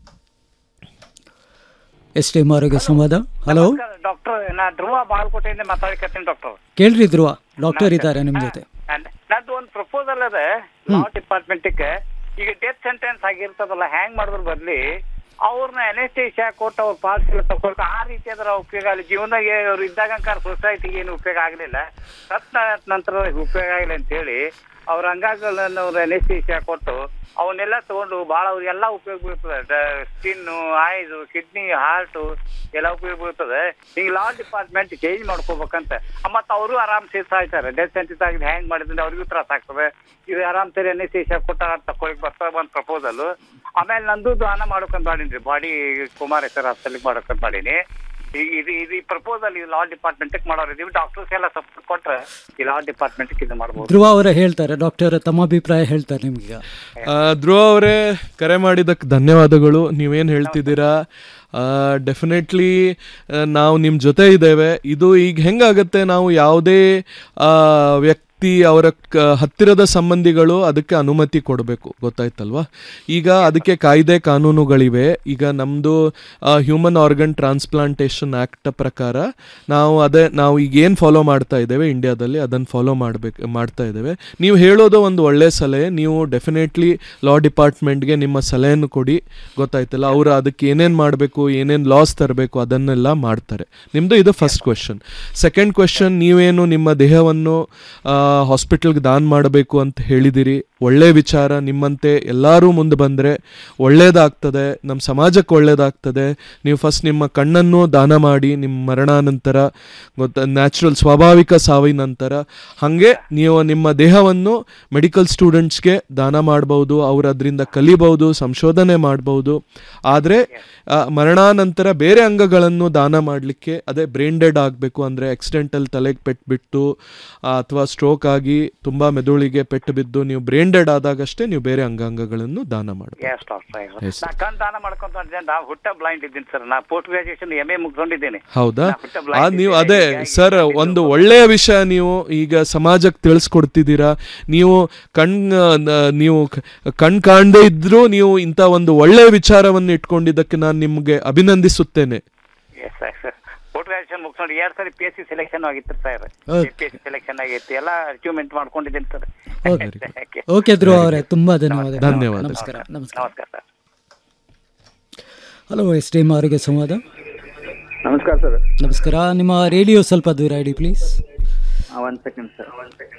ಎಸ್ ಟಿ ಎಮ್ ಆರೋಗ್ಯ ಸಂವಾದ ಹಲೋ
ಡಾಕ್ಟರ್ ನಾ ಧ್ರುವ ಬಾಗಲಕೋಟೆಯಿಂದ ಮಾತಾಡ್ಕತ್ತೀನಿ ಡಾಕ್ಟರ್
ಕೇಳ್ರಿ ಧ್ರುವ ಡಾಕ್ಟರ್ ಇದ್ದಾರೆ ನಿಮ್ಮ ಜೊತೆ
ನಂದು ಒಂದು ಪ್ರಪೋಸಲ್ ಅದ ಲಾ ಡಿಪಾರ್ಟ್ಮೆಂಟ್ಗೆ ಈಗ ಡೆತ್ ಸೆಂಟೆನ್ಸ್ ಆಗಿರ್ತದಲ್ಲ ಹ್ಯಾಂಗ್ ಮಾಡಿದ್ರ ಬದ್ಲಿ ಅವ್ರನ್ನ ಅನೆಸ್ಟೇಷಿಯಾ ಕೊಟ್ಟು ಅವ್ರ ಪಾಲ್ಸ್ ಎಲ್ಲ ತಗೊಳ್ಕ ಆ ರೀತಿ ಅದ್ರ ಉಪಯೋಗ ಆಗಲಿ ಜೀವನದಾಗ ಅವ್ರು ಇದ್ದಾಗ ಸೊಸೈಟಿಗೆ ಏನು ಉಪಯೋಗ ಆಗಲಿಲ್ಲ ಸತ್ತ ನಂತರ ಉಪಯೋಗ ಆಗಲಿ ಅಂತೇಳಿ ಅವ್ರ ಅಂಗಗಳನ್ನು ಅವ್ರ ಅನೆಸ್ಟೇಷಿಯಾ ಕೊಟ್ಟು ಅವನ್ನೆಲ್ಲ ತಗೊಂಡು ಭಾಳ ಅವ್ರಿಗೆಲ್ಲ ಉಪಯೋಗ ಬೀಳ್ತದೆ ಸ್ಕಿನ್ನು ಐದು ಕಿಡ್ನಿ ಹಾರ್ಟು ಎಲ್ಲ ಉಪಯೋಗ ಬೀಳ್ತದೆ ಈಗ ಲಾ ಡಿಪಾರ್ಟ್ಮೆಂಟ್ ಚೇಂಜ್ ಮಾಡ್ಕೋಬೇಕಂತ ಮತ್ತು ಅವರು ಆರಾಮ್ ಸೇರ್ತಾ ಇರ್ತಾರೆ ಡೆತ್ ಸೆಂಟೆನ್ಸ್ ಆಗಿದೆ ಹ್ಯಾಂಗ್ ಮಾಡಿದ್ರೆ ಅವ್ರಿಗೂ ತ್ರಾಸ ಆಗ್ತದೆ ಇದು ಆರಾಮ್ ಸರಿ ಅನೆಸ್ಟೇಷಿಯಾ ಕೊಟ್ಟ ತಕೊಳ್ಳಿಕ್ ಬರ್ತದೆ ಒಂದು ಪ್ರಪೋಸಲ್ ಆಮೇಲೆ ನಂದು ದಾನ ಮಾಡ್ಬೇಕಂತ ಮಾಡೀನಿ ಬಾಡಿ ಕುಮಾರ್ ಹೆಸರು ಹಾಸ್ಪಿಟಲ್ಗೆ ಮಾಡ್ಬೇಕಂತ ಮಾಡೀನಿ ಈ- ಇದು ಇದು ಈ ಪ್ರಪೋಸಲ್ ಈ ಲಾ ಡಿಪಾರ್ಟ್ಮೆಂಟ್ ಮಾಡೋರು ಇದೀವಿ ಡಾಕ್ಟರ್ಸ್ ಎಲ್ಲ ಸಪೋರ್ಟ್ ಕೊಟ್ರೆ ಈ ಲಾ ಡಿಪಾರ್ಟ್ಮೆಂಟ್ ಇದು ಮಾಡ್ಬೋದು
ಧ್ರುವ ಅವರೇ ಹೇಳ್ತಾರೆ ಡಾಕ್ಟರ್ ತಮ್ಮ ಅಭಿಪ್ರಾಯ ಹೇಳ್ತಾರೆ ನಿಮ್ಗೆ
ಆ, ಧ್ರುವ ಅವರೇ ಕರೆ ಮಾಡಿದ್ದಕ್ಕೆ ಧನ್ಯವಾದಗಳು ನೀವೇನು ಹೇಳ್ತಿದ್ದೀರಾ ಡೆಫಿನೆಟ್ಲಿ ನಾವು ನಿಮ್ಮ ಜೊತೆ ಇದ್ದೇವೆ ಇದು ಈಗ ಹೆಂಗಾಗತ್ತೆ ನಾವು ಯಾವುದೇ ಆ, ವ್ಯಕ್ತಿ ಅವರ ಕ- ಹತ್ತಿರದ ಸಂಬಂಧಿಗಳು ಅದಕ್ಕೆ ಅನುಮತಿ ಕೊಡಬೇಕು ಗೊತ್ತಾಯ್ತಲ್ವಾ ಈಗ ಅದಕ್ಕೆ ಕಾಯ್ದೆ ಕಾನೂನುಗಳಿವೆ ಈಗ ನಮ್ಮದು ಹ್ಯೂಮನ್ ಆರ್ಗನ್ ಟ್ರಾನ್ಸ್ಪ್ಲಾಂಟೇಷನ್ ಆ್ಯಕ್ಟ್ ಪ್ರಕಾರ ನಾವು ಅದೇ ನಾವು ಈಗ ಏನು ಫಾಲೋ ಮಾಡ್ತಾ ಇದ್ದೇವೆ ಇಂಡಿಯಾದಲ್ಲಿ ಅದನ್ನು ಫಾಲೋ ಮಾಡಬೇಕು ಮಾಡ್ತಾ ಇದ್ದೇವೆ ನೀವು ಹೇಳೋದು ಒಂದು ಒಳ್ಳೆ ಸಲಹೆ ನೀವು ಡೆಫಿನೆಟ್ಲಿ ಲಾ ಡಿಪಾರ್ಟ್ಮೆಂಟ್ಗೆ ನಿಮ್ಮ ಸಲಹೆಯನ್ನು ಕೊಡಿ ಗೊತ್ತಾಯ್ತಲ್ಲ ಅವರು ಅದಕ್ಕೆ ಏನೇನು ಮಾಡಬೇಕು ಏನೇನು ಲಾಸ್ ತರಬೇಕು ಅದನ್ನೆಲ್ಲ ಮಾಡ್ತಾರೆ ನಿಮ್ಮದು ಇದು ಫಸ್ಟ್ ಕ್ವೆಶನ್ ಸೆಕೆಂಡ್ ಕ್ವೆಶನ್ ನೀವೇನು ನಿಮ್ಮ ದೇಹವನ್ನು ಹಾಸ್ಪಿಟಲ್ಗೆ ದಾನ ಮಾಡಬೇಕು ಅಂತ ಹೇಳಿದಿರಿ ಒಳ್ಳೆ ವಿಚಾರ ನಿಮ್ಮಂತೆ ಎಲ್ಲರೂ ಮುಂದೆ ಬಂದರೆ ಒಳ್ಳೆಯದಾಗ್ತದೆ ನಮ್ಮ ಸಮಾಜಕ್ಕೆ ಒಳ್ಳೆಯದಾಗ್ತದೆ ನೀವು ಫಸ್ಟ್ ನಿಮ್ಮ ಕಣ್ಣನ್ನು ದಾನ ಮಾಡಿ ನಿಮ್ಮ ಮರಣಾನಂತರ ಗೊತ್ತ ನ್ಯಾಚುರಲ್ ಸ್ವಾಭಾವಿಕ ಸಾವಿನ ನಂತರ ಹಾಗೆ ನೀವು ನಿಮ್ಮ ದೇಹವನ್ನು ಮೆಡಿಕಲ್ ಸ್ಟೂಡೆಂಟ್ಸ್ಗೆ ದಾನ ಮಾಡ್ಬೋದು ಅವರು ಅದರಿಂದ ಕಲಿಬಹುದು ಸಂಶೋಧನೆ ಮಾಡ್ಬೋದು ಆದರೆ ಮರಣಾನಂತರ ಬೇರೆ ಅಂಗಗಳನ್ನು ದಾನ ಮಾಡಲಿಕ್ಕೆ ಅದೇ ಬ್ರೈನ್ ಡೆಡ್ ಆಗಬೇಕು ಅಂದರೆ ಆಕ್ಸಿಡೆಂಟಲ್ ತಲೆಗೆ ಪೆಟ್ಟು ಬಿಟ್ಟು ಅಥವಾ ಸ್ಟ್ರೋಕ್ ಆಗಿ ತುಂಬ ಮೆದುಳಿಗೆ ಪೆಟ್ಟು ಬಿದ್ದು ನೀವು ಬ್ರೈನ್ ಡೆಡ್ ಆದಾಗಷ್ಟೇ ನೀವು ಬೇರೆ ಅಂಗಾಂಗಗಳನ್ನು ದಾನ ಮಾಡಬೇಕು
ಎಸ್ ಡಾಕ್ಟರ್
Yes,
ನಾ ಕಣ್ ದಾನ ಮಾಡ್ಕೊಂತ ಇದ್ದೇನೆ ನಾ ಹುಟ್ಟ ಬ್ಲೈಂಡ್ ಇದ್ದೀನಿ ಸರ್ ನಾ ಪೋಸ್ಟ್ ಗ್ರಾಜುಯೇಷನ್ ಎಂ ಎ ಮುಗಿಸ್ಕೊಂಡಿದ್ದೀನಿ
ಹೌದಾ
ನಾ ಹುಟ್ಟ blind
ಆ ನೀವು
ಇದ್ದೀನಿ.
ಅದೇ
ಹೀಗಾಗಿ
ಸರ್ ಒಂದು ಒಳ್ಳೆಯ ವಿಷಯ ನೀವು ಈಗ ಸಮಾಜಕ್ಕೆ ತಿಳಿಸ್ಕೊಡ್ತಿದ್ದೀರಾ ನೀವು ಕಣ್ ನ- ನೀವು ಕ- ಕಣ್ ಕಾಣದೇ ಇದ್ರೂ ನೀವು ಇಂಥ ಒಂದು ಒಳ್ಳೆಯ ವಿಚಾರವನ್ನು ಇಟ್ಕೊಂಡಿದ್ದಕ್ಕೆ ನಾನು ನಿಮಗೆ ಅಭಿನಂದಿಸುತ್ತೇನೆ
ಎಸ್ ಸರ್ ಪೋಸ್ಟ್ ಗ್ರಾಜುಯೇಷನ್ ಮುಗಿಸ್ಕೊಂಡು ಎರಡು ಸರಿ ಪಿ ಎಸ್ ಸಿ ಸೆಲೆಕ್ಷನ್ ಆಗಿತ್ತು ಸರ್
ಹೌದು.
ಪಿ ಎಸ್ ಸಿ ಸೆಲೆಕ್ಷನ್ ಆಗೈತಿ ಎಲ್ಲ ಅಚೀವ್ಮೆಂಟ್ ಮಾಡ್ಕೊಂಡಿದ್ದೀನಿ ಸರ್
ಓಕೆ ಓಕೆ ಧ್ರುವ ಅವರೇ ತುಂಬಾ ಧನ್ಯವಾದ
ಧನ್ಯವಾದ.
ನಮಸ್ಕಾರ ನಮಸ್ಕಾರ
ನಮಸ್ಕಾರ sir
hello S T M ಆರೋಗ್ಯ ಸಂವಾದ
ನಮಸ್ಕಾರ ಸರ್
ನಮಸ್ಕಾರ ನಿಮ್ಮ ರೇಡಿಯೋ ಸ್ವಲ್ಪ ದೂರ ಇಡಿ ಪ್ಲೀಸ್
ಒನ್ ಸೆಕೆಂಡ್ ಸರ್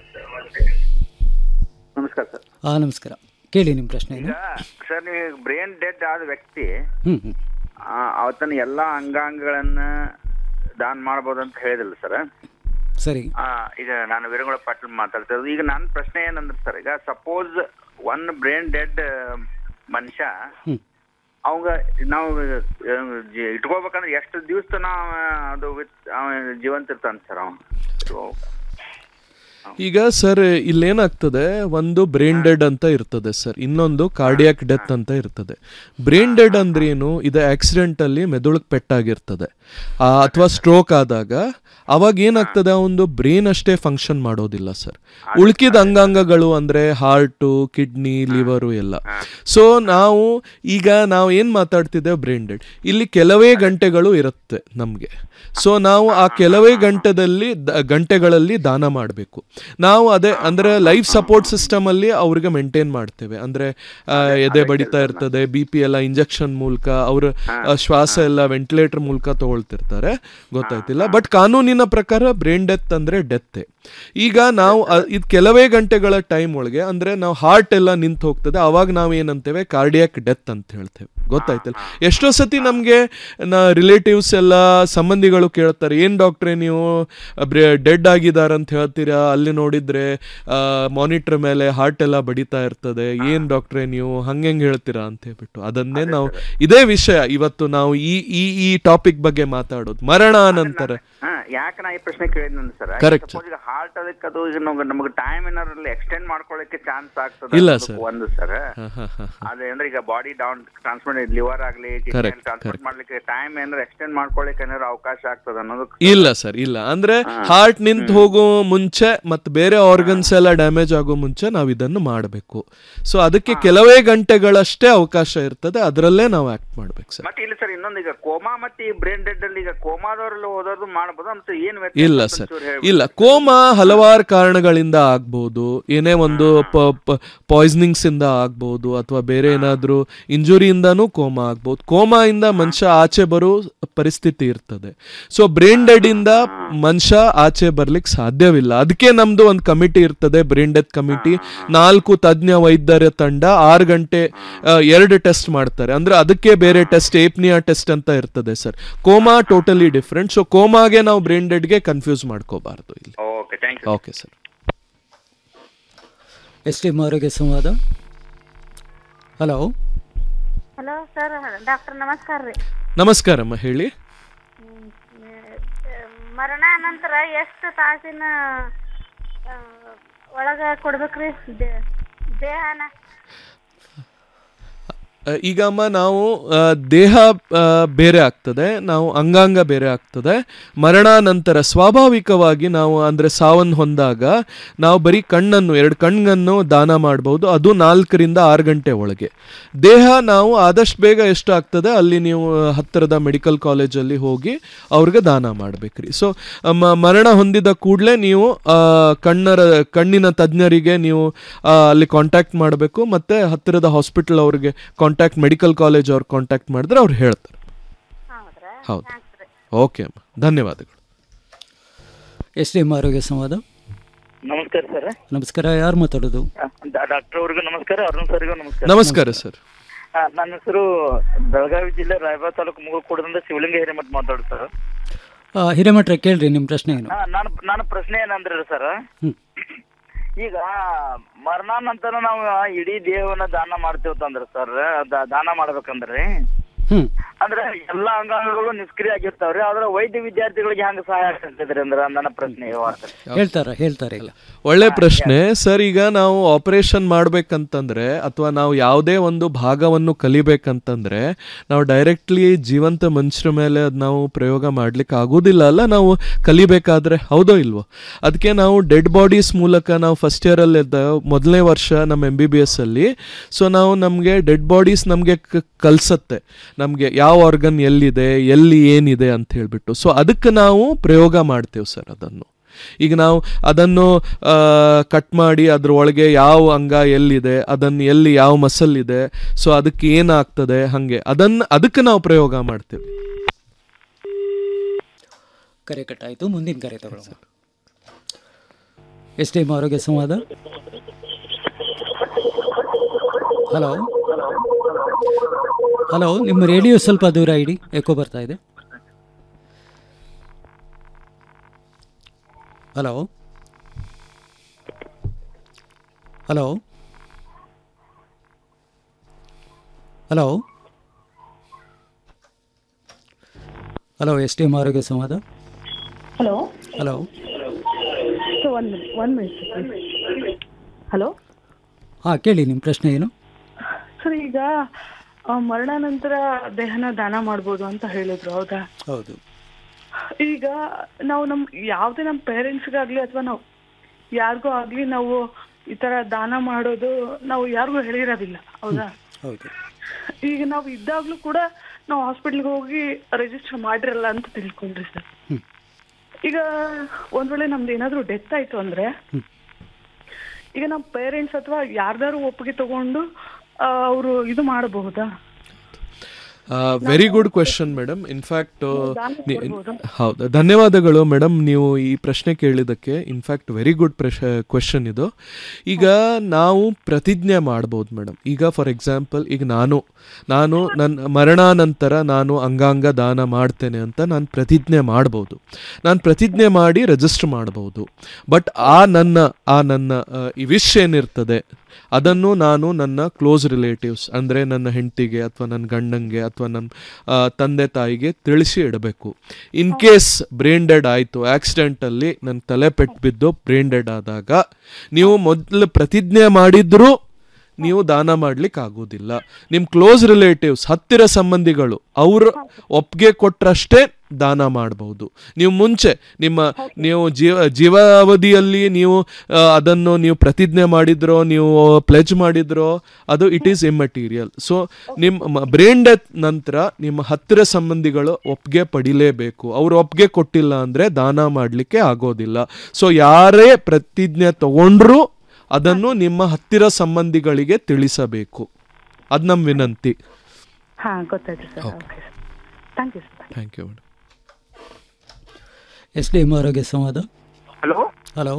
ನಮಸ್ಕಾರ ಸರ್
ಹಾ ನಮಸ್ಕಾರ ಕೇಳಿ ನಿಮ್ಮ ಪ್ರಶ್ನೆ ಏನು
ಸರ್ ನೀವು ಬ್ರೇನ್ ಡೆಡ್ ಆದ ವ್ಯಕ್ತಿ
ಹ್ಮ್ ಹ್ಮ್
ಆ, ಅವತನ ಎಲ್ಲಾ ಅಂಗಾಂಗಗಳನ್ನ ದಾನ ಮಾಡ್ಬೋದು ಅಂತ ಹೇಳಿದಿಲ್ಲ ಸರ್
ಸರಿ
ಈಗ ನಾನು ವೀರಗೌಡ ಪಾಟೀಲ್ ಮಾತಾಡ್ತಾ ಇರೋದು ಈಗ ನನ್ನ ಪ್ರಶ್ನೆ ಏನಂದ್ರೆ ಸರ್ ಈಗ ಸಪೋಸ್ ಒನ್ ಬ್ರೇನ್ ಡೆಡ್ ಮನುಷ್ಯ
ಹ್ಮ್.
ಅವಾಗ ನಾವು ಆ, ಜಿ- ಇಟ್ಕೋಬೇಕಂದ್ರೆ ಎಷ್ಟು ದಿವಸ ತನ ಅವ ಅದು ವಿತ್ ಅವ ಜೀವಂತ ಇರ್ತಾನೆ ಸರ್ ಅವ
ಈಗ ಸರ್ ಇಲ್ಲೇನಾಗ್ತದೆ ಒಂದು ಬ್ರೈನ್ ಡೆಡ್ ಅಂತ ಇರ್ತದೆ ಸರ್ ಇನ್ನೊಂದು ಕಾರ್ಡಿಯಾಕ್ ಡೆತ್ ಅಂತ ಇರ್ತದೆ ಬ್ರೈನ್ ಡೆಡ್ ಅಂದ್ರೇನು ಇದು ಆಕ್ಸಿಡೆಂಟ್ ಅಲ್ಲಿ ಮೆದುಳಿಗೆ ಪೆಟ್ಟಾಗಿರ್ತದೆ ಅಥವಾ ಸ್ಟ್ರೋಕ್ ಆದಾಗ ಅವಾಗ ಏನಾಗ್ತದೆ ಒಂದು ಬ್ರೈನ್ ಅಷ್ಟೇ ಫಂಕ್ಷನ್ ಮಾಡೋದಿಲ್ಲ ಸರ್ ಉಳ್ಕಿದ ಅಂಗಾಂಗಗಳು ಅಂದ್ರೆ ಹಾರ್ಟು ಕಿಡ್ನಿ ಲಿವರು ಎಲ್ಲ ಸೊ ನಾವು ಈಗ ನಾವು ಏನು ಮಾತಾಡ್ತಿದ್ದೇವೆ ಬ್ರೈನ್ ಡೆಡ್ ಇಲ್ಲಿ ಕೆಲವೇ ಗಂಟೆಗಳು ಇರುತ್ತೆ ನಮಗೆ ಸೊ ನಾವು ಆ ಕೆಲವೇ ಗಂಟೆದಲ್ಲಿ ದ- ಗಂಟೆಗಳಲ್ಲಿ ದಾನ ಮಾಡಬೇಕು ನಾವು ಅದೇ ಅಂದ್ರೆ ಲೈಫ್ ಸಪೋರ್ಟ್ ಸಿಸ್ಟಮ್ ಅಲ್ಲಿ ಅವ್ರಿಗೆ ಮೇಂಟೈನ್ ಮಾಡ್ತೇವೆ ಅಂದ್ರೆ ಆ, ಎದೆ ಬಡಿತಾ ಇರ್ತದೆ ಬಿ ಪಿ ಎಲ್ಲ ಇಂಜೆಕ್ಷನ್ ಮೂಲಕ ಅವ್ರ ಆ, ಶ್ವಾಸ ಎಲ್ಲ ವೆಂಟಿಲೇಟರ್ ಮೂಲಕ ತಗೊಳ್ತಿರ್ತಾರೆ ಗೊತ್ತಾಯ್ತಿಲ್ಲ ಬಟ್ ಕಾನೂನಿನ ಪ್ರಕಾರ ಬ್ರೈನ್ ಡೆತ್ ಅಂದ್ರೆ ಡೆತ್ತೆ ಈಗ ನಾವು ಇದು ಕೆಲವೇ ಗಂಟೆಗಳ ಟೈಮ್ ಒಳಗೆ ಅಂದ್ರೆ ನಾವು ಹಾರ್ಟ್ ಎಲ್ಲ ನಿಂತು ಹೋಗ್ತದೆ ಅವಾಗ ನಾವು ಏನಂತೇವೆ ಕಾರ್ಡಿಯಾಕ್ ಡೆತ್ ಅಂತ ಹೇಳ್ತೇವೆ ಗೊತ್ತಾಯ್ತಲ್ಲ ಎಷ್ಟೋ ಸತಿ ನಮಗೆ ನಾ ರಿಲೇಟಿವ್ಸ್ ಎಲ್ಲ ಸಂಬಂಧಿಗಳು ಕೇಳ್ತಾರೆ ಏನು ಡಾಕ್ಟ್ರೆ ನೀವು ಡೆಡ್ ಆಗಿದ್ದಾರೆ ಅಂತ ಹೇಳ್ತೀರಾ ಅಲ್ಲಿ ನೋಡಿದ್ರೆ ಮಾನಿಟರ್ ಮೇಲೆ ಹಾರ್ಟ್ ಎಲ್ಲ ಬಡಿತಾ ಇರ್ತದೆ ಏನು ಡಾಕ್ಟ್ರೆ ನೀವು ಹಂಗೆ ಹೇಳ್ತೀರಾ ಅಂತ ಹೇಳ್ಬಿಟ್ಟು ಅದನ್ನೇ ನಾವು ಇದೇ ವಿಷಯ ಇವತ್ತು ನಾವು ಈ ಈ ಈ ಟಾಪಿಕ್ ಬಗ್ಗೆ ಮಾತಾಡೋದು ಮರಣಾನಂತರ
ಹಾ ಯಾಕೆ ನಾ ಈ ಪ್ರಶ್ನೆ ಕೇಳಿದ್ನಂದ್ರೆ ಸರ್
Correct,
ಸಪೋಸ್ ಈಗ ಹಾರ್ಟ್ ಅದಕ್ಕೆ ಅದು ಈಗ ನಮ್ಗೆ ನಮಗೆ ಟೈಮ್ ಏನಾರಲ್ಲಿ ಎಕ್ಸ್ಟೆಂಡ್ ಮಾಡ್ಕೊಳ್ಳಿಕ್ಕೆ ಚಾನ್ಸ್ ಆಗ್ತದೆ
ಇಲ್ಲ
ಅನ್ನೋದು
sir.
ಒಂದು ಸರ್
ಹಾ, ಹಾ, ಹಾ,
ಅದೇ ಅಂದ್ರೆ ಈಗ ಬಾಡಿ ಡೌನ್ ಟ್ರಾನ್ಸ್ಪೋರ್ಟ್ ಲಿವರ್ ಆಗ್ಲಿ
Correct,
ಟ್ರಾನ್ಸ್ಪೋರ್ಟ್ ಮಾಡ್ಲಿಕ್ಕೆ ಟೈಮ್ ಏನಾರ ಎಕ್ಸ್ಟೆಂಡ್ ಮಾಡ್ಕೊಳ್ಳಿಕ್ಕೆ ಏನಾರ ಅವಕಾಶ ಆಗ್ತದೆ ಅನ್ನೋದು
ಇಲ್ಲ ಸರ್ ಇಲ್ಲ ಅಂದ್ರೆ ಹಾರ್ಟ್ ನಿಂತು ಹೋಗೋ ಮುಂಚೆ ಮತ್ತೆ ಬೇರೆ ಆರ್ಗನ್ಸ್ ಎಲ್ಲ ಡ್ಯಾಮೇಜ್ ಆಗೋ ಮುಂಚೆ ನಾವು ಇದನ್ನು ಮಾಡಬೇಕು ಸೊ ಅದಕ್ಕೆ ಕೆಲವೇ ಗಂಟೆಗಳಷ್ಟೇ ಅವಕಾಶ ಇರ್ತದೆ ಅದರಲ್ಲೇ ನಾವು ಆಕ್ಟ್ ಮಾಡ್ಬೇಕು ಸರ್
ಮತ್ತೆ ಇಲ್ಲಿ ಸರ್ ಇನ್ನೊಂದು ಈಗ ಕೋಮಾ ಮತ್ತೆ ಈ ಬ್ರೇನ್ ಡೆಡ್ ಅಲ್ಲಿ ಈಗ ಕೋಮಾದವರೆಲ್ಲ ಓದೋದು ಮಾಡ್ಬೋದು ಅಂತ ಏನ್ ವ್ಯತ್ಯಾಸ
ಇಲ್ಲ
ಅಂತ
ಸರ್
ಒಂಚೂರು ಹೇಳ್ಬಿಡಿ.
ಇಲ್ಲ ಕೋಮಾ ಹಲವಾರು ಕಾರಣಗಳಿಂದ ಆಗ್ಬೋದು ಏನೇ ಒಂದು ಪಾಯ್ಸನಿಂಗ್ಸ್ ಇಂದ ಆಗ್ಬೋದು ಅಥವಾ ಬೇರೆ ಏನಾದರೂ ಇಂಜುರಿಯಿಂದನೂ ಕೋಮಾ ಆಗ್ಬೋದು ಕೋಮಾ ಇಂದ ಮನುಷ್ಯ ಆಚೆ ಬರೋ ಪರಿಸ್ಥಿತಿ ಇರ್ತದೆ ಸೊ ಬ್ರೈನ್ ಡೆಡ್ ಇಂದ ಮನುಷ್ಯ ಆಚೆ ಬರ್ಲಿಕ್ಕೆ ಸಾಧ್ಯವಿಲ್ಲ ಅದಕ್ಕೆ ನಮ್ದು ಒಂದು ಕಮಿಟಿ ಇರ್ತದೆ ಬ್ರೈನ್ ಡೆತ್ ಕಮಿಟಿ ನಾಲ್ಕು ತಜ್ಞ ವೈದ್ಯರ ತಂಡ ಆರು ಗಂಟೆ ಆ, ಎರಡು ಟೆಸ್ಟ್ ಮಾಡ್ತಾರೆ ಅಂದ್ರೆ ಅದಕ್ಕೆ ಬೇರೆ ಟೆಸ್ಟ್ ಏಪ್ನಿಯಾ ಟೆಸ್ಟ್ ಅಂತ ಇರ್ತದೆ sir coma totally different so ಕೋಮಾಗೆ ನಾವು ಬ್ರೈನ್ ಡೆಡ್ಗೆ ಕನ್ಫ್ಯೂಸ್ ಮಾಡ್ಕೋಬಾರ್ದು ಇಲ್ಲಿ
okay thank you
okay sir
S T M ಆರೋಗ್ಯ ಸಂವಾದ ಹಲೋ
ಹಲೋ ಸರ್ ಡಾಕ್ಟರ್ ನಮಸ್ಕಾರ ರೀ
ನಮಸ್ಕಾರಮ್ಮ ಹೇಳಿ
ಮರಣ ನಂತರ ಎಷ್ಟು ತಾಸಿನ ಆ, ಒಳಗ ಕೊಡ್ಬೇಕ್ರಿ ದೇ- ದೇಹನ
ಆ, ಈಗ ಅಮ್ಮ ನಾವು ಆ, ದೇಹ ಆ, ಬೇರೆ ಆಗ್ತದೆ ನಾವು ಅಂಗಾಂಗ ಬೇರೆ ಆಗ್ತದೆ ಮರಣಾನಂತರ ಸ್ವಾಭಾವಿಕವಾಗಿ ನಾವು ಅಂದರೆ ಸಾವನ್ನು ಹೊಂದಾಗ ನಾವು ಬರೀ ಕಣ್ಣನ್ನು ಎರಡು ಕಣ್ಣನ್ನು ದಾನ ಮಾಡ್ಬೋದು ಅದು ನಾಲ್ಕರಿಂದ ಆರು ಗಂಟೆ ಒಳಗೆ ದೇಹ ನಾವು ಆದಷ್ಟು ಬೇಗ ಎಷ್ಟು ಆಗ್ತದೆ ಅಲ್ಲಿ ನೀವು ಹತ್ತಿರದ ಮೆಡಿಕಲ್ ಕಾಲೇಜಲ್ಲಿ ಹೋಗಿ ಅವ್ರಿಗೆ ದಾನ ಮಾಡಬೇಕ್ರಿ ಸೊ ಮರಣ ಹೊಂದಿದ ಕೂಡಲೇ ನೀವು ಆ, ಕಣ್ಣರ ಕಣ್ಣಿನ ತಜ್ಞರಿಗೆ ನೀವು ಆ, ಅಲ್ಲಿ ಕಾಂಟ್ಯಾಕ್ಟ್ ಮಾಡಬೇಕು ಮತ್ತು ಹತ್ತಿರದ ಹಾಸ್ಪಿಟಲ್ ಅವ್ರಿಗೆ ಕಾಂಟ್ಯಾಕ್ಟ್ ಮೆಡಿಕಲ್ ಕಾಲೇಜ್ ಅವ್ರು ಕಾಂಟ್ಯಾಕ್ಟ್ ಮಾಡಿದ್ರೆ ಅವ್ರು ಹೇಳ್ತಾರೆ ಹೌದು ಓಕೆ ಅಮ್ಮ ಧನ್ಯವಾದಗಳು
ಎಸ್ ಡಿ ಎಂ ಆರೋಗ್ಯ ಸಂವಾದ
ನಮಸ್ಕಾರ ಸರ್
ನಮಸ್ಕಾರ ಯಾರು ಮಾತಾಡೋದು
ಡಾಕ್ಟರ್ ಅವ್ರಿಗೂ ನಮಸ್ಕಾರ ಅರುಣ್ ಸರ್ಗೂ ನಮಸ್ಕಾರ
ನಮಸ್ಕಾರ ಸರ್
ಆ, ನನ್ನ ಹೆಸರು ಬೆಳಗಾವಿ ಜಿಲ್ಲೆ ರಾಯಬಾಗ ತಾಲೂಕು ಮುಗುಳ್ಕೋಟದಿಂದ ಶಿವಲಿಂಗ ಹಿರೇಮಠ ಮಾತಾಡೋದು ಸರ್
ಆ, ಹಿರೇಮಠ್ರೆ ಕೇಳ್ರಿ ನಿಮ್ಮ ಪ್ರಶ್ನೆ ಏನು
ಆ, ನಾನು ನನ್ನ ಪ್ರಶ್ನೆ ಏನಂದ್ರೆ ಸರ್
ಹ್ಮ್.
ಈಗ ಮರಣಾನಂತರ ನಾವು ಇಡೀ ದೇಹವನ್ನ ದಾನ ಮಾಡ್ತೇವತ್ತಂದ್ರೆ ಸರ್ ದಾನ ಮಾಡ್ಬೇಕಂದ್ರೆ
ಹ್ಮ್
ಅಂದ್ರೆ ಎಲ್ಲಾ ಅಂಗಾಂಗಗಳು ನಿಷ್ಕ್ರಿಯ ಆಗಿರ್ತಾವ್ರಿ ಆದ್ರೆ ವೈದ್ಯ ವಿದ್ಯಾರ್ಥಿಗಳಿಗೆ ಹೆಂಗ ಸಹಾಯ ಆಗ್ತದ್ರಿ ಅಂದ್ರೆ ನನ್ನ ಪ್ರಶ್ನೆ ಇವಾಗ
ಹೇಳ್ತಾರ ಹೇಳ್ತಾರೆ ಈಗ
ಒಳ್ಳೆ ಪ್ರಶ್ನೆ ಸರ್ ಈಗ ನಾವು ಆಪರೇಷನ್ ಮಾಡ್ಬೇಕಂತಂದ್ರೆ ಅಥವಾ ನಾವು ಯಾವುದೇ ಒಂದು ಭಾಗವನ್ನು ಕಲಿಬೇಕಂತಂದ್ರೆ ನಾವು ಡೈರೆಕ್ಟ್ಲಿ ಜೀವಂತ ಮನುಷ್ಯರ ಮೇಲೆ ಅದ್ ನಾವು ಪ್ರಯೋಗ ಮಾಡ್ಲಿಕ್ಕೆ ಆಗೋದಿಲ್ಲ ಅಲ್ಲ ನಾವು ಕಲಿಬೇಕಾದ್ರೆ ಹೌದೋ ಇಲ್ವೋ ಅದಕ್ಕೆ ನಾವು ಡೆಡ್ ಬಾಡೀಸ್ ಮೂಲಕ ನಾವು ಫಸ್ಟ್ ಇಯರಲ್ಲಿ ಮೊದಲನೇ ವರ್ಷ ನಮ್ಮ ಎಂ ಬಿ ಬಿ ಎಸ್ ಅಲ್ಲಿ ಸೊ ನಾವು ನಮಗೆ ಡೆಡ್ ಬಾಡೀಸ್ ನಮಗೆ ಕಲ್ಸತ್ತೆ ನಮಗೆ ಯಾವ ಆರ್ಗನ್ ಎಲ್ಲಿದೆ ಎಲ್ಲಿ ಏನಿದೆ ಅಂತ ಹೇಳ್ಬಿಟ್ಟು ಸೊ ಅದಕ್ಕೆ ನಾವು ಪ್ರಯೋಗ ಮಾಡ್ತೇವೆ ಸರ್ ಅದನ್ನು ಈಗ ನಾವು ಅದನ್ನು ಕಟ್ ಮಾಡಿ ಅದ್ರ ಒಳಗೆ ಯಾವ ಅಂಗ ಎಲ್ಲಿದೆ ಅದನ್ನು ಎಲ್ಲಿ ಯಾವ ಮಸಲ್ ಇದೆ ಸೊ ಅದಕ್ಕೆ ಏನಾಗ್ತದೆ ಹಾಗೆ ಅದನ್ನು ಅದಕ್ಕೆ ನಾವು ಪ್ರಯೋಗ ಮಾಡ್ತೇವೆ
ಕರೆ ಕಟ್ಟಾಯಿತು ಮುಂದಿನ ಕರೆ ತಗೊಳ್ಳೋಣ ಎಸ್ ಟಿ ಎಂ ಆರೋಗ್ಯ ಸಂವಾದ ಹಲೋ ಹಲೋ ನಿಮ್ಮ ರೇಡಿಯೋ ಸ್ವಲ್ಪ ದೂರ ಇಡಿ ಎಕೋ ಬರ್ತಾ ಇದೆ hello hello hello hello S T M ಆರೋಗ್ಯ ಸಂವಾದ
hello
hello
so one one minute hello
ಹಾಂ ಕೇಳಿ ನಿಮ್ಮ ಪ್ರಶ್ನೆ ಏನು
ಸರ್ ಈಗ ಆ, ಮರಣಾನಂತರ ದೇಹನ ದಾನ ಮಾಡ್ಬೋದು ಅಂತ ಹೇಳಿದ್ರು ಹೌದಾ
ಹೌದು
ಈಗ ನಾವು ನಮ್ ಯಾವುದೇ ನಮ್ಮ ಪೇರೆಂಟ್ಸ್ಗಾಗ್ಲಿ ಅಥವಾ ನಾವು ಯಾರಿಗೂ ಆಗ್ಲಿ ನಾವು ಈ ತರ ದಾನ ಮಾಡೋದು ನಾವು ಯಾರಿಗೂ ಹೇಳಿರೋದಿಲ್ಲ ಹೌದಾ
ಹೌದು
ಈಗ ನಾವು ಇದ್ದಾಗ್ಲೂ ಕೂಡ ನಾವು ಹಾಸ್ಪಿಟ್ಲ್ಗೆ ಹೋಗಿ ರಿಜಿಸ್ಟರ್ ಮಾಡಿರಲ್ಲ ಅಂತ ತಿಳ್ಕೊಂಡ್ರಿ ಸರ್
ಹ್ಮ್.
ಈಗ ಒಂದ್ ವೇಳೆ ನಮ್ದು ಏನಾದ್ರು ಡೆತ್ ಆಯ್ತು ಅಂದ್ರೆ ಈಗ ನಮ್ಮ ಪೇರೆಂಟ್ಸ್ ಅಥವಾ ಯಾರ್ದಾರು ಒಪ್ಪಿಗೆ ತಗೊಂಡು ಅವರು ಇದು ಮಾಡಬಹುದಾ
very good question madam in fact
ದಾನ ಕೊಡ್ಬೋದಾ?
ಹೌದು ಧನ್ಯವಾದಗಳು ಮೇಡಮ್ ನೀವು ಈ ಪ್ರಶ್ನೆ ಕೇಳಿದ್ದಕ್ಕೆ ಇನ್ಫ್ಯಾಕ್ಟ್ ವೆರಿ ಗುಡ್ ಪ್ರಶ ಕ್ವೆಶನ್ ಇದು ಈಗ ನಾವು ಪ್ರತಿಜ್ಞೆ ಮಾಡ್ಬೋದು ಮೇಡಮ್ ಈಗ ಫಾರ್ ಎಕ್ಸಾಂಪಲ್ ಈಗ ನಾನು ನಾನು ನನ್ನ ಮರಣಾನಂತರ ನಾನು ಅಂಗಾಂಗ ದಾನ ಮಾಡ್ತೇನೆ ಅಂತ ನಾನು ಪ್ರತಿಜ್ಞೆ ಮಾಡ್ಬೋದು ನಾನು ಪ್ರತಿಜ್ಞೆ ಮಾಡಿ ರಿಜಿಸ್ಟರ್ ಮಾಡ್ಬೋದು ಬಟ್ ಆ ನನ್ನ ಆ ನನ್ನ ಆ, ಈ ವಿಶ್ ಏನಿರ್ತದೆ ಅದನ್ನು ನಾನು ನನ್ನ ಕ್ಲೋಸ್ ರಿಲೇಟಿವ್ಸ್ ಅಂದರೆ ನನ್ನ ಹೆಂಡತಿಗೆ ಅಥವಾ ನನ್ನ ಗಂಡಂಗೆ ಅಥವಾ ನನ್ನ ಆ, ತಂದೆ ತಾಯಿಗೆ ತಿಳಿಸಿ ಇಡಬೇಕು ಇನ್ ಕೇಸ್ ಬ್ರೈನ್ ಡೆಡ್ ಆಯಿತು ಆಕ್ಸಿಡೆಂಟಲ್ಲಿ ನನ್ನ ತಲೆ ಪೆಟ್ಟು ಬಿದ್ದು ಬ್ರೈನ್ ಡೆಡ್ ಆದಾಗ ನೀವು ಮೊದಲು ಪ್ರತಿಜ್ಞೆ ಮಾಡಿದ್ರೂ ನೀವು ದಾನ ಮಾಡ್ಲಿಕ್ಕೆ ಆಗೋದಿಲ್ಲ ನಿಮ್ಮ ಕ್ಲೋಸ್ ರಿಲೇಟಿವ್ಸ್ ಹತ್ತಿರ ಸಂಬಂಧಿಗಳು ಅವ್ರ ಒಪ್ಪಿಗೆ ಕೊಟ್ರಷ್ಟೇ ದಾನ ಮಾಡಬಹುದು ನೀವು ಮುಂಚೆ ನಿಮ್ಮ ನೀವು ಜೀವ ಜೀವಾವಧಿಯಲ್ಲಿ ನೀವು ಆ, ಅದನ್ನು ನೀವು ಪ್ರತಿಜ್ಞೆ ಮಾಡಿದ್ರೋ ನೀವು ಪ್ಲೆಜ್ ಮಾಡಿದ್ರೋ ಅದು ಇಟ್ ಈಸ್ ಇಮ್ಮಟೀರಿಯಲ್ ಸೊ ನಿಮ್ಮ ಬ್ರೈನ್ ಡೆತ್ ನಂತರ ನಿಮ್ಮ ಹತ್ತಿರ ಸಂಬಂಧಿಗಳು ಒಪ್ಪಿಗೆ ಪಡಿಲೇಬೇಕು ಅವ್ರು ಒಪ್ಪಿಗೆ ಕೊಟ್ಟಿಲ್ಲ ಅಂದರೆ ದಾನ ಮಾಡಲಿಕ್ಕೆ ಆಗೋದಿಲ್ಲ ಸೊ ಯಾರೇ ಪ್ರತಿಜ್ಞೆ ತಗೊಂಡ್ರೂ ಅದನ್ನು ನಿಮ್ಮ ಹತ್ತಿರ ಸಂಬಂಧಿಗಳಿಗೆ ತಿಳಿಸಬೇಕು ಅದು ನಮ್ಮ ವಿನಂತಿ
ಹಾ ಗೊತ್ತಾಯ್ತು sir okay thank you sir
thank you madam
S D M ಆರೋಗ್ಯ ಸಂವಾದ
ಹಲೋ
ಹಲೋ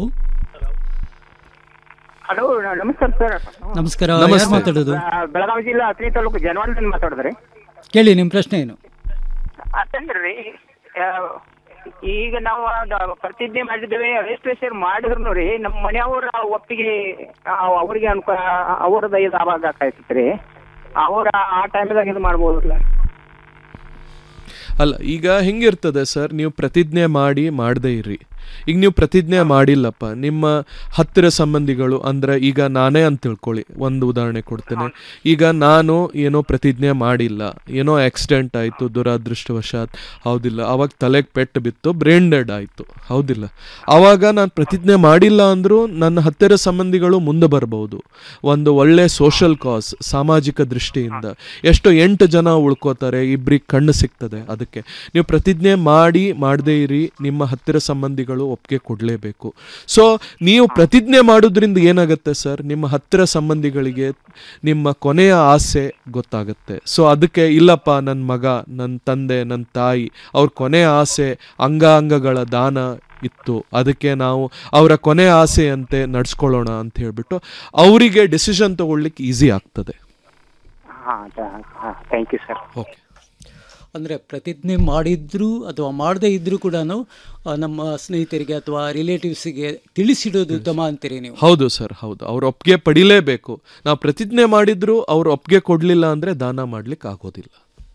ಹಲೋ ನಮಸ್ಕಾರ ಸರ್
ನಮಸ್ಕಾರ
ನಮಸ್ತೆ.
ಯಾರು ಮಾತಾಡೋದು
ಬೆಳಗಾವಿ ಜಿಲ್ಲಾ ಹತ್ತನೇ ತಾಲೂಕು ಜನವಾರದಿಂದ ಮಾತಾಡಿದ್ರಿ
ಕೇಳಿ ನಿಮ್ಮ ಪ್ರಶ್ನೆ ಏನು
ಅತ್ತಂದ್ರಿ ಆ, ಈಗ ನಾವು ಅದ ಪ್ರತಿಜ್ಞೆ ಮಾಡಿದ್ದೇವೆ ರಿಜಿಸ್ಟ್ರೇಷನ್ ಮಾಡಿದ್ರು ರೀ ನಮ್ಮ ಮನೆಯವರ ಒಪ್ಪಿಗೆ ಆ, ಅವ್ರಿಗೆ ಅನ್ಕೋ ಅವ್ರದ ಇದು ಆವಾಗ ಆಕಾಯ್ತೈತ್ರಿ ಅವ್ರ ಆ ಟೈಮ್ದಾಗ ಇದು ಮಾಡ್ಬೋದಲ್ಲ
ಅಲ್ಲ ಈಗ ಹೆಂಗಿರ್ತದೆ ಸರ್ ನೀವು ಪ್ರತಿಜ್ಞೆ ಮಾಡಿ ಮಾಡದೇ ಇರಿ ಈಗ ನೀವು ಪ್ರತಿಜ್ಞೆ ಮಾಡಿಲ್ಲಪ್ಪ ನಿಮ್ಮ ಹತ್ತಿರ ಸಂಬಂಧಿಗಳು ಅಂದ್ರೆ ಈಗ ನಾನೇ ಅಂತ ತಿಳ್ಕೊಳ್ಳಿ ಒಂದು ಉದಾಹರಣೆ ಕೊಡ್ತೇನೆ ಈಗ ನಾನು ಏನೋ ಪ್ರತಿಜ್ಞೆ ಮಾಡಿಲ್ಲ ಏನೋ ಆಕ್ಸಿಡೆಂಟ್ ಆಯಿತು ದುರಾದೃಷ್ಟವಶಾತ್ ಹೌದಿಲ್ಲ ಅವಾಗ ತಲೆಗೆ ಪೆಟ್ಟು ಬಿತ್ತು ಬ್ರೇನ್ ಡೆಡ್ ಆಯಿತು ಹೌದಿಲ್ಲ ಆವಾಗ ನಾನು ಪ್ರತಿಜ್ಞೆ ಮಾಡಿಲ್ಲ ಅಂದರೂ ನನ್ನ ಹತ್ತಿರ ಸಂಬಂಧಿಗಳು ಮುಂದೆ ಬರ್ಬೋದು ಒಂದು ಒಳ್ಳೆ ಸೋಷಲ್ ಕಾಸ್ ಸಾಮಾಜಿಕ ದೃಷ್ಟಿಯಿಂದ ಎಷ್ಟೋ ಎಂಟು ಜನ ಉಳ್ಕೋತಾರೆ ಇಬ್ಬರಿಗೆ ಕಣ್ಣು ಸಿಗ್ತದೆ ಅದಕ್ಕೆ ನೀವು ಪ್ರತಿಜ್ಞೆ ಮಾಡಿ ಮಾಡದೇ ಇರಿ ನಿಮ್ಮ ಹತ್ತಿರ ಸಂಬಂಧಿಗಳು ಒಪ್ಪಿಗೆ ಕೊಡಲೇಬೇಕು ಸೊ ನೀವು ಪ್ರತಿಜ್ಞೆ ಮಾಡೋದ್ರಿಂದ ಏನಾಗುತ್ತೆ ಸರ್ ನಿಮ್ಮ ಹತ್ತಿರ ಸಂಬಂಧಿಗಳಿಗೆ ನಿಮ್ಮ ಕೊನೆಯ ಆಸೆ ಗೊತ್ತಾಗುತ್ತೆ ಸೊ ಅದಕ್ಕೆ ಇಲ್ಲಪ್ಪ ನನ್ನ ಮಗ ನನ್ನ ತಂದೆ ನನ್ನ ತಾಯಿ ಅವ್ರ ಕೊನೆಯ ಆಸೆ ಅಂಗಾಂಗಗಳ ದಾನ ಇತ್ತು ಅದಕ್ಕೆ ನಾವು ಅವರ ಕೊನೆ ಆಸೆಯಂತೆ ನಡ್ಸ್ಕೊಳ್ಳೋಣ ಅಂತ ಹೇಳ್ಬಿಟ್ಟು ಅವರಿಗೆ ಡಿಸಿಷನ್ ತಗೊಳ್ಲಿಕ್ಕೆ ಈಸಿ ಆಗ್ತದೆ
ಹಾಂ ಹಾಂ ಥ್ಯಾಂಕ್ ಯು ಸರ್
ಓಕೆ
ಅಂದರೆ ಪ್ರತಿಜ್ಞೆ ಮಾಡಿದ್ರು ಅಥವಾ ಮಾಡದೇ ಇದ್ರೂ ಕೂಡ ನಮ್ಮ ಸ್ನೇಹಿತರಿಗೆ ಅಥವಾ ರಿಲೇಟಿವ್ಸಿಗೆ ತಿಳಿಸಿಡೋದು ಉತ್ತಮ ಅಂತೀರಿ ನೀವು
ಹೌದು ಸರ್ ಹೌದು ಅವ್ರ ಒಪ್ಪಿಗೆ ಪಡಿಲೇಬೇಕು ನಾವು ಪ್ರತಿಜ್ಞೆ ಮಾಡಿದ್ರು ಅವ್ರ ಒಪ್ಪಿಗೆ ಕೊಡಲಿಲ್ಲ ಅಂದರೆ ದಾನ ಮಾಡ್ಲಿಕ್ಕೆ ಆಗೋದಿಲ್ಲ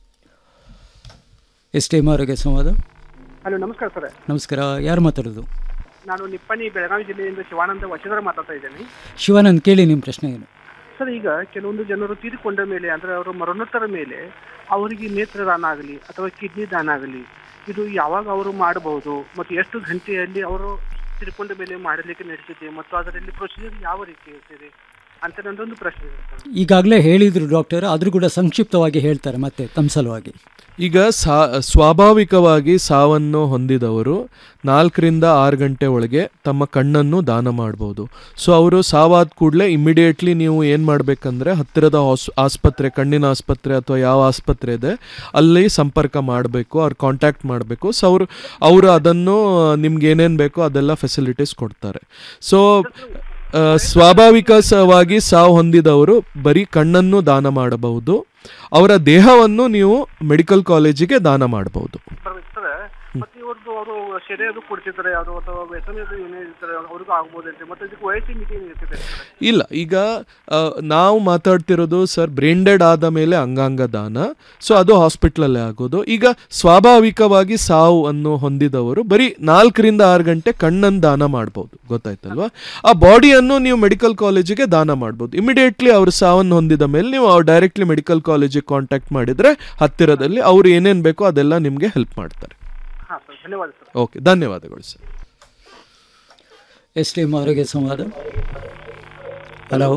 ಎಸ್ ಟೈಮ್ ಆರೋಗ್ಯ ಸಂವಾದ
ಹಲೋ ನಮಸ್ಕಾರ ಸರ್
ನಮಸ್ಕಾರ ಯಾರು ಮಾತಾಡೋದು
ನಾನು ನಿಪ್ಪನಿ ಬೆಳಗಾವಿ ಜಿಲ್ಲೆಯಿಂದ ಶಿವಾನಂದ ವಶಧರ ಮಾತಾಡ್ತಾ ಇದ್ದೇನೆ
ಶಿವಾನಂದ್ ಕೇಳಿ ನಿಮ್ಮ ಪ್ರಶ್ನೆ ಏನು
ಸರ್ ಈಗ ಕೆಲವೊಂದು ಜನರು ತೀರಿಕೊಂಡ ಮೇಲೆ ಅಂದ್ರೆ ಅವರು ಮರಣೋತ್ತರ ಮೇಲೆ ಅವರಿಗೆ ನೇತ್ರದಾನ ಆಗಲಿ ಅಥವಾ ಕಿಡ್ನಿ ದಾನ ಆಗಲಿ ಇದು ಯಾವಾಗ ಅವರು ಮಾಡಬಹುದು ಮತ್ತು ಎಷ್ಟು ಗಂಟೆಯಲ್ಲಿ ಅವರು ತೀರಿಕೊಂಡ ಮೇಲೆ ಮಾಡಲಿಕ್ಕೆ ನಡೆಸಿದೆ ಮತ್ತು ಅದರಲ್ಲಿ ಪ್ರೊಸೀಜರ್ ಯಾವ ರೀತಿ ಇರ್ತದೆ ಅಂತ ನನ್ನದೊಂದು ಪ್ರಶ್ನೆ ಇದೆ ಸರ್.
ಈಗಾಗಲೇ ಹೇಳಿದ್ರು ಡಾಕ್ಟರ್ ಆದರೂ ಕೂಡ ಸಂಕ್ಷಿಪ್ತವಾಗಿ ಹೇಳ್ತಾರೆ ಮತ್ತೆ ತಮ್ಮ ಸಲುವಾಗಿ
ಈಗ ಸಾ ಸ್ವಾಭಾವಿಕವಾಗಿ ಸಾವನ್ನು ಹೊಂದಿದವರು ನಾಲ್ಕರಿಂದ ಆರು ಗಂಟೆ ಒಳಗೆ ತಮ್ಮ ಕಣ್ಣನ್ನು ದಾನ ಮಾಡ್ಬೋದು ಸೊ ಅವರು ಸಾವಾದ ಕೂಡಲೇ ಇಮಿಡಿಯೇಟ್ಲಿ ನೀವು ಏನು ಮಾಡಬೇಕಂದ್ರೆ ಹತ್ತಿರದ ಹಾಸ್ ಆಸ್ಪತ್ರೆ ಕಣ್ಣಿನ ಆಸ್ಪತ್ರೆ ಅಥವಾ ಯಾವ ಆಸ್ಪತ್ರೆ ಇದೆ ಅಲ್ಲಿ ಸಂಪರ್ಕ ಮಾಡಬೇಕು ಅವ್ರು ಕಾಂಟ್ಯಾಕ್ಟ್ ಮಾಡಬೇಕು ಸೊ ಅವರು ಅವರು ಅದನ್ನು ನಿಮ್ಗೆ ಏನೇನು ಬೇಕೋ ಅದೆಲ್ಲ ಫೆಸಿಲಿಟೀಸ್ ಕೊಡ್ತಾರೆ ಸೊ ಆ, ಸ್ವಾಭಾವಿಕವಾಗಿ ಸಾವು ಹೊಂದಿದವರು ಬರೀ ಕಣ್ಣನ್ನು ದಾನ ಮಾಡಬಹುದು ಅವರ ದೇಹವನ್ನು ನೀವು ಮೆಡಿಕಲ್ ಕಾಲೇಜಿಗೆ ದಾನ ಮಾಡಬಹುದು
ಬರ್ಬೇಕು ಸರ್ ಮತ್ತೆ ಇವ್ರದ್ದು ಅವರು ಶರೀರದು ಕೊಡ್ತಿದ್ದಾರೆ ಅದು ಅಥವಾ ವ್ಯಸನದು ಏನೇ ಇರ್ತಾರೆ ಅವ್ರಿಗೂ ಆಗ್ಬೋದಂತೆ ಮತ್ತೆ ಇದಕ್ಕೆ ವಯಸ್ಸಿನ ಮಿತಿ ಏನು ಇರ್ತದೆ ಸರ್?
ಇಲ್ಲ ಈಗ ಆ, ನಾವು ಮಾತಾಡ್ತಿರೋದು ಸರ್ ಬ್ರೇಂಡೆಡ್ ಆದ ಮೇಲೆ ಅಂಗಾಂಗ ದಾನ ಸೊ ಅದು ಹಾಸ್ಪಿಟ್ಲಲ್ಲೇ ಆಗೋದು ಈಗ ಸ್ವಾಭಾವಿಕವಾಗಿ ಸಾವು ಅನ್ನು ಹೊಂದಿದವರು ಬರೀ ನಾಲ್ಕರಿಂದ ಆರು ಗಂಟೆ ಕಣ್ಣನ್ನು ದಾನ ಮಾಡ್ಬೋದು ಗೊತ್ತಾಯ್ತಲ್ವಾ ಆ ಬಾಡಿಯನ್ನು ನೀವು ಮೆಡಿಕಲ್ ಕಾಲೇಜಿಗೆ ದಾನ ಮಾಡ್ಬೋದು ಇಮಿಡಿಯೇಟ್ಲಿ ಅವರು ಸಾವನ್ನು ಹೊಂದಿದ ಮೇಲೆ ನೀವು ಡೈರೆಕ್ಟ್ಲಿ ಮೆಡಿಕಲ್ ಕಾಲೇಜಿಗೆ ಕಾಂಟ್ಯಾಕ್ಟ್ ಮಾಡಿದರೆ ಹತ್ತಿರದಲ್ಲಿ ಅವ್ರು ಏನೇನು ಬೇಕೋ ಅದೆಲ್ಲ ನಿಮಗೆ ಹೆಲ್ಪ್ ಮಾಡ್ತಾರೆ
ಹಾ ಸರ್ ಧನ್ಯವಾದ ಸರ್
ಓಕೆ ಧನ್ಯವಾದಗಳು ಸರ್
ಎಸ್ ಟಿ ಎಂ ಆರೋಗ್ಯ ಸಂವಾದ ಹಲೋ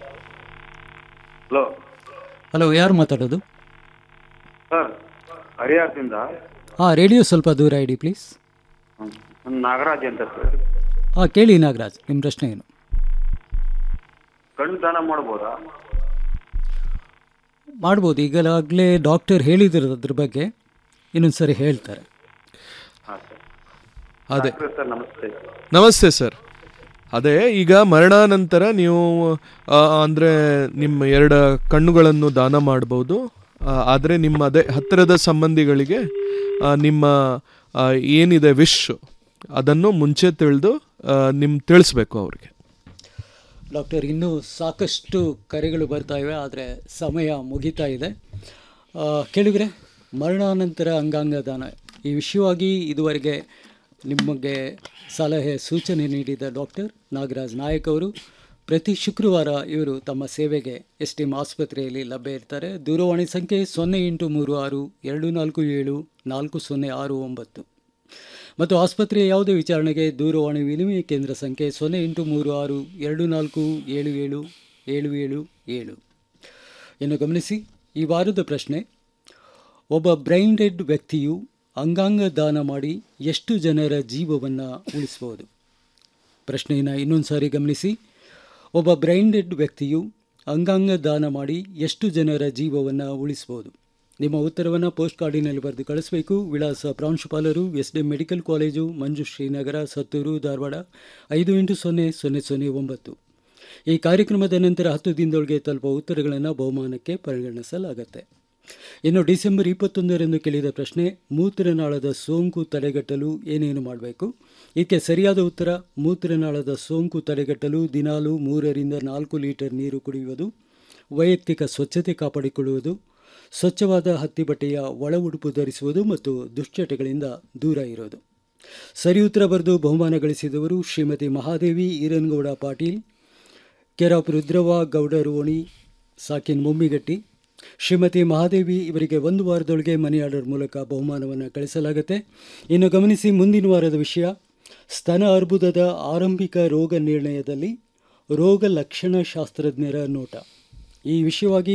ಹಲೋ
ಹಲೋ ಯಾರು ಮಾತಾಡೋದು
ಸರ್ ಹರಿಯಾರದಿಂದ
ಹಾಂ ರೇಡಿಯೋ ಸ್ವಲ್ಪ ದೂರ ಇಡಿ ಪ್ಲೀಸ್
ನಾನು ನಾಗರಾಜ್ ಅಂತ ಸರ್
ಹಾಂ ಕೇಳಿ ನಾಗರಾಜ್ ನಿಮ್ಮ ಪ್ರಶ್ನೆ ಏನು
ಕಣ್ಣು ದಾನ ಮಾಡ್ಬೋದಾ
ಮಾಡ್ಬೋದು ಈಗಲಾಗಲೇ ಡಾಕ್ಟರ್ ಹೇಳಿದ್ರು ಅದ್ರ ಬಗ್ಗೆ ಇನ್ನೊಂದು ಸರಿ ಹೇಳ್ತಾರೆ
ಹಾಂ ಸರ್
ಅದೇ
ಡಾಕ್ಟ್ರೇ ಸರ್ ನಮಸ್ತೆ
ನಮಸ್ತೆ ಸರ್ ಅದೇ ಈಗ ಮರಣಾನಂತರ ನೀವು ಆ, ಅಂದ್ರೆ ನಿಮ್ಮ ಎರಡು ಕಣ್ಣುಗಳನ್ನು ದಾನ ಮಾಡ್ಬೋದು ಆದರೆ ನಿಮ್ಮ ಅದೇ ಹತ್ತಿರದ ಸಂಬಂಧಿಗಳಿಗೆ ಆ, ನಿಮ್ಮ ಆ, ಏನಿದೆ ವಿಶ್ ಅದನ್ನು ಮುಂಚೆ ತಿಳಿದು ನಿಮ್ಮ ತಿಳಿಸ್ಬೇಕು ಅವ್ರಿಗೆ
ಡಾಕ್ಟರ್ ಇನ್ನೂ ಸಾಕಷ್ಟು ಕರೆಗಳು ಬರ್ತಾ ಇವೆ ಆದರೆ ಸಮಯ ಮುಗಿತಾ ಇದೆ ಆ, ಕೇಳಿದ್ರೆ ಮರಣಾನಂತರ ಅಂಗಾಂಗ ದಾನ ಈ ವಿಷಯವಾಗಿ ಇದುವರೆಗೆ ನಿಮಗೆ ಸಲಹೆ ಸೂಚನೆ ನೀಡಿದ ಡಾಕ್ಟರ್ ನಾಗರಾಜ್ ನಾಯಕ್ ಅವರು ಪ್ರತಿ ಶುಕ್ರವಾರ ಇವರು ತಮ್ಮ ಸೇವೆಗೆ ಎಸ್ ಟಿ ಎಂ ಆಸ್ಪತ್ರೆಯಲ್ಲಿ ಲಭ್ಯ ಇರ್ತಾರೆ ದೂರವಾಣಿ ಸಂಖ್ಯೆ ಸೊನ್ನೆ ಎಂಟು ಮೂರು ಆರು ಎರಡು ನಾಲ್ಕು ಏಳು ನಾಲ್ಕು ಸೊನ್ನೆ ಆರು ಒಂಬತ್ತು ಮತ್ತು ಆಸ್ಪತ್ರೆಯ ಯಾವುದೇ ವಿಚಾರಣೆಗೆ ದೂರವಾಣಿ ವಿನಿಮಯ ಕೇಂದ್ರ ಸಂಖ್ಯೆ ಸೊನ್ನೆ ಎಂಟು ಮೂರು ಆರು ಎರಡು ನಾಲ್ಕು ಏಳು ಏಳು ಏಳು ಏಳು ಏಳು ಇನ್ನು ಗಮನಿಸಿ ಈ ವಾರದ ಪ್ರಶ್ನೆ ಒಬ್ಬ ಬ್ರೈನ್ ಡೆಡ್ ವ್ಯಕ್ತಿಯು ಅಂಗಾಂಗ ದಾನ ಮಾಡಿ ಎಷ್ಟು ಜನರ ಜೀವವನ್ನು ಉಳಿಸಬಹುದು ಪ್ರಶ್ನೆಯನ್ನು ಇನ್ನೊಂದು ಸಾರಿ ಗಮನಿಸಿ ಒಬ್ಬ ಬ್ರೈನ್ ಡೆಡ್ ವ್ಯಕ್ತಿಯು ಅಂಗಾಂಗ ದಾನ ಮಾಡಿ ಎಷ್ಟು ಜನರ ಜೀವವನ್ನು ಉಳಿಸಬಹುದು ನಿಮ್ಮ ಉತ್ತರವನ್ನು ಪೋಸ್ಟ್ ಕಾರ್ಡಿನಲ್ಲಿ ಬರೆದು ಕಳಿಸಬೇಕು ವಿಳಾಸ ಪ್ರಾಂಶುಪಾಲರು S D medical college Manju Shrinagar Sattur Dharwad ಐದು ಎಂಟು ಸೊನ್ನೆ ಸೊನ್ನೆ ಸೊನ್ನೆ ಒಂಬತ್ತು ಈ ಕಾರ್ಯಕ್ರಮದ ನಂತರ ಹತ್ತು ದಿನದೊಳಗೆ ತಲುಪುವ ಉತ್ತರಗಳನ್ನು ಬಹುಮಾನಕ್ಕೆ ಪರಿಗಣಿಸಲಾಗುತ್ತೆ ಇನ್ನು ಡಿಸೆಂಬರ್ ಇಪ್ಪತ್ತೊಂದರಂದು ಕೇಳಿದ ಪ್ರಶ್ನೆ ಮೂತ್ರನಾಳದ ಸೋಂಕು ತಡೆಗಟ್ಟಲು ಏನೇನು ಮಾಡಬೇಕು ಇದಕ್ಕೆ ಸರಿಯಾದ ಉತ್ತರ ಮೂತ್ರನಾಳದ ಸೋಂಕು ತಡೆಗಟ್ಟಲು ದಿನಾಲು ಮೂರರಿಂದ ನಾಲ್ಕು ಲೀಟರ್ ನೀರು ಕುಡಿಯುವುದು ವೈಯಕ್ತಿಕ ಸ್ವಚ್ಛತೆ ಕಾಪಾಡಿಕೊಳ್ಳುವುದು ಸ್ವಚ್ಛವಾದ ಹತ್ತಿ ಬಟ್ಟೆಯ ಒಳ ಉಡುಪು ಧರಿಸುವುದು ಮತ್ತು ದುಶ್ಚಟಗಳಿಂದ ದೂರ ಇರೋದು ಸರಿ ಉತ್ತರ ಬರೆದು ಬಹುಮಾನ ಗಳಿಸಿದವರು ಶ್ರೀಮತಿ ಮಹಾದೇವಿ ಈರನಗೌಡ ಪಾಟೀಲ್ ಕೆರಾಪ್ ರುದ್ರವ ಗೌಡರು ಓಣಿ ಸಾಕಿನ್ ಮುಮ್ಮಿಗಟ್ಟಿ ಶ್ರೀಮತಿ ಮಹಾದೇವಿ ಇವರಿಗೆ ಒಂದು ವಾರದೊಳಗೆ ಮನಿ ಆರ್ಡರ್ ಮೂಲಕ ಬಹುಮಾನವನ್ನು ಕಳಿಸಲಾಗುತ್ತೆ ಇನ್ನು ಗಮನಿಸಿ ಮುಂದಿನ ವಾರದ ವಿಷಯ ಸ್ತನ ಅರ್ಬುದದ ಆರಂಭಿಕ ರೋಗ ನಿರ್ಣಯದಲ್ಲಿ ರೋಗ ಲಕ್ಷಣ ಶಾಸ್ತ್ರಜ್ಞರ ನೋಟ ಈ ವಿಷಯವಾಗಿ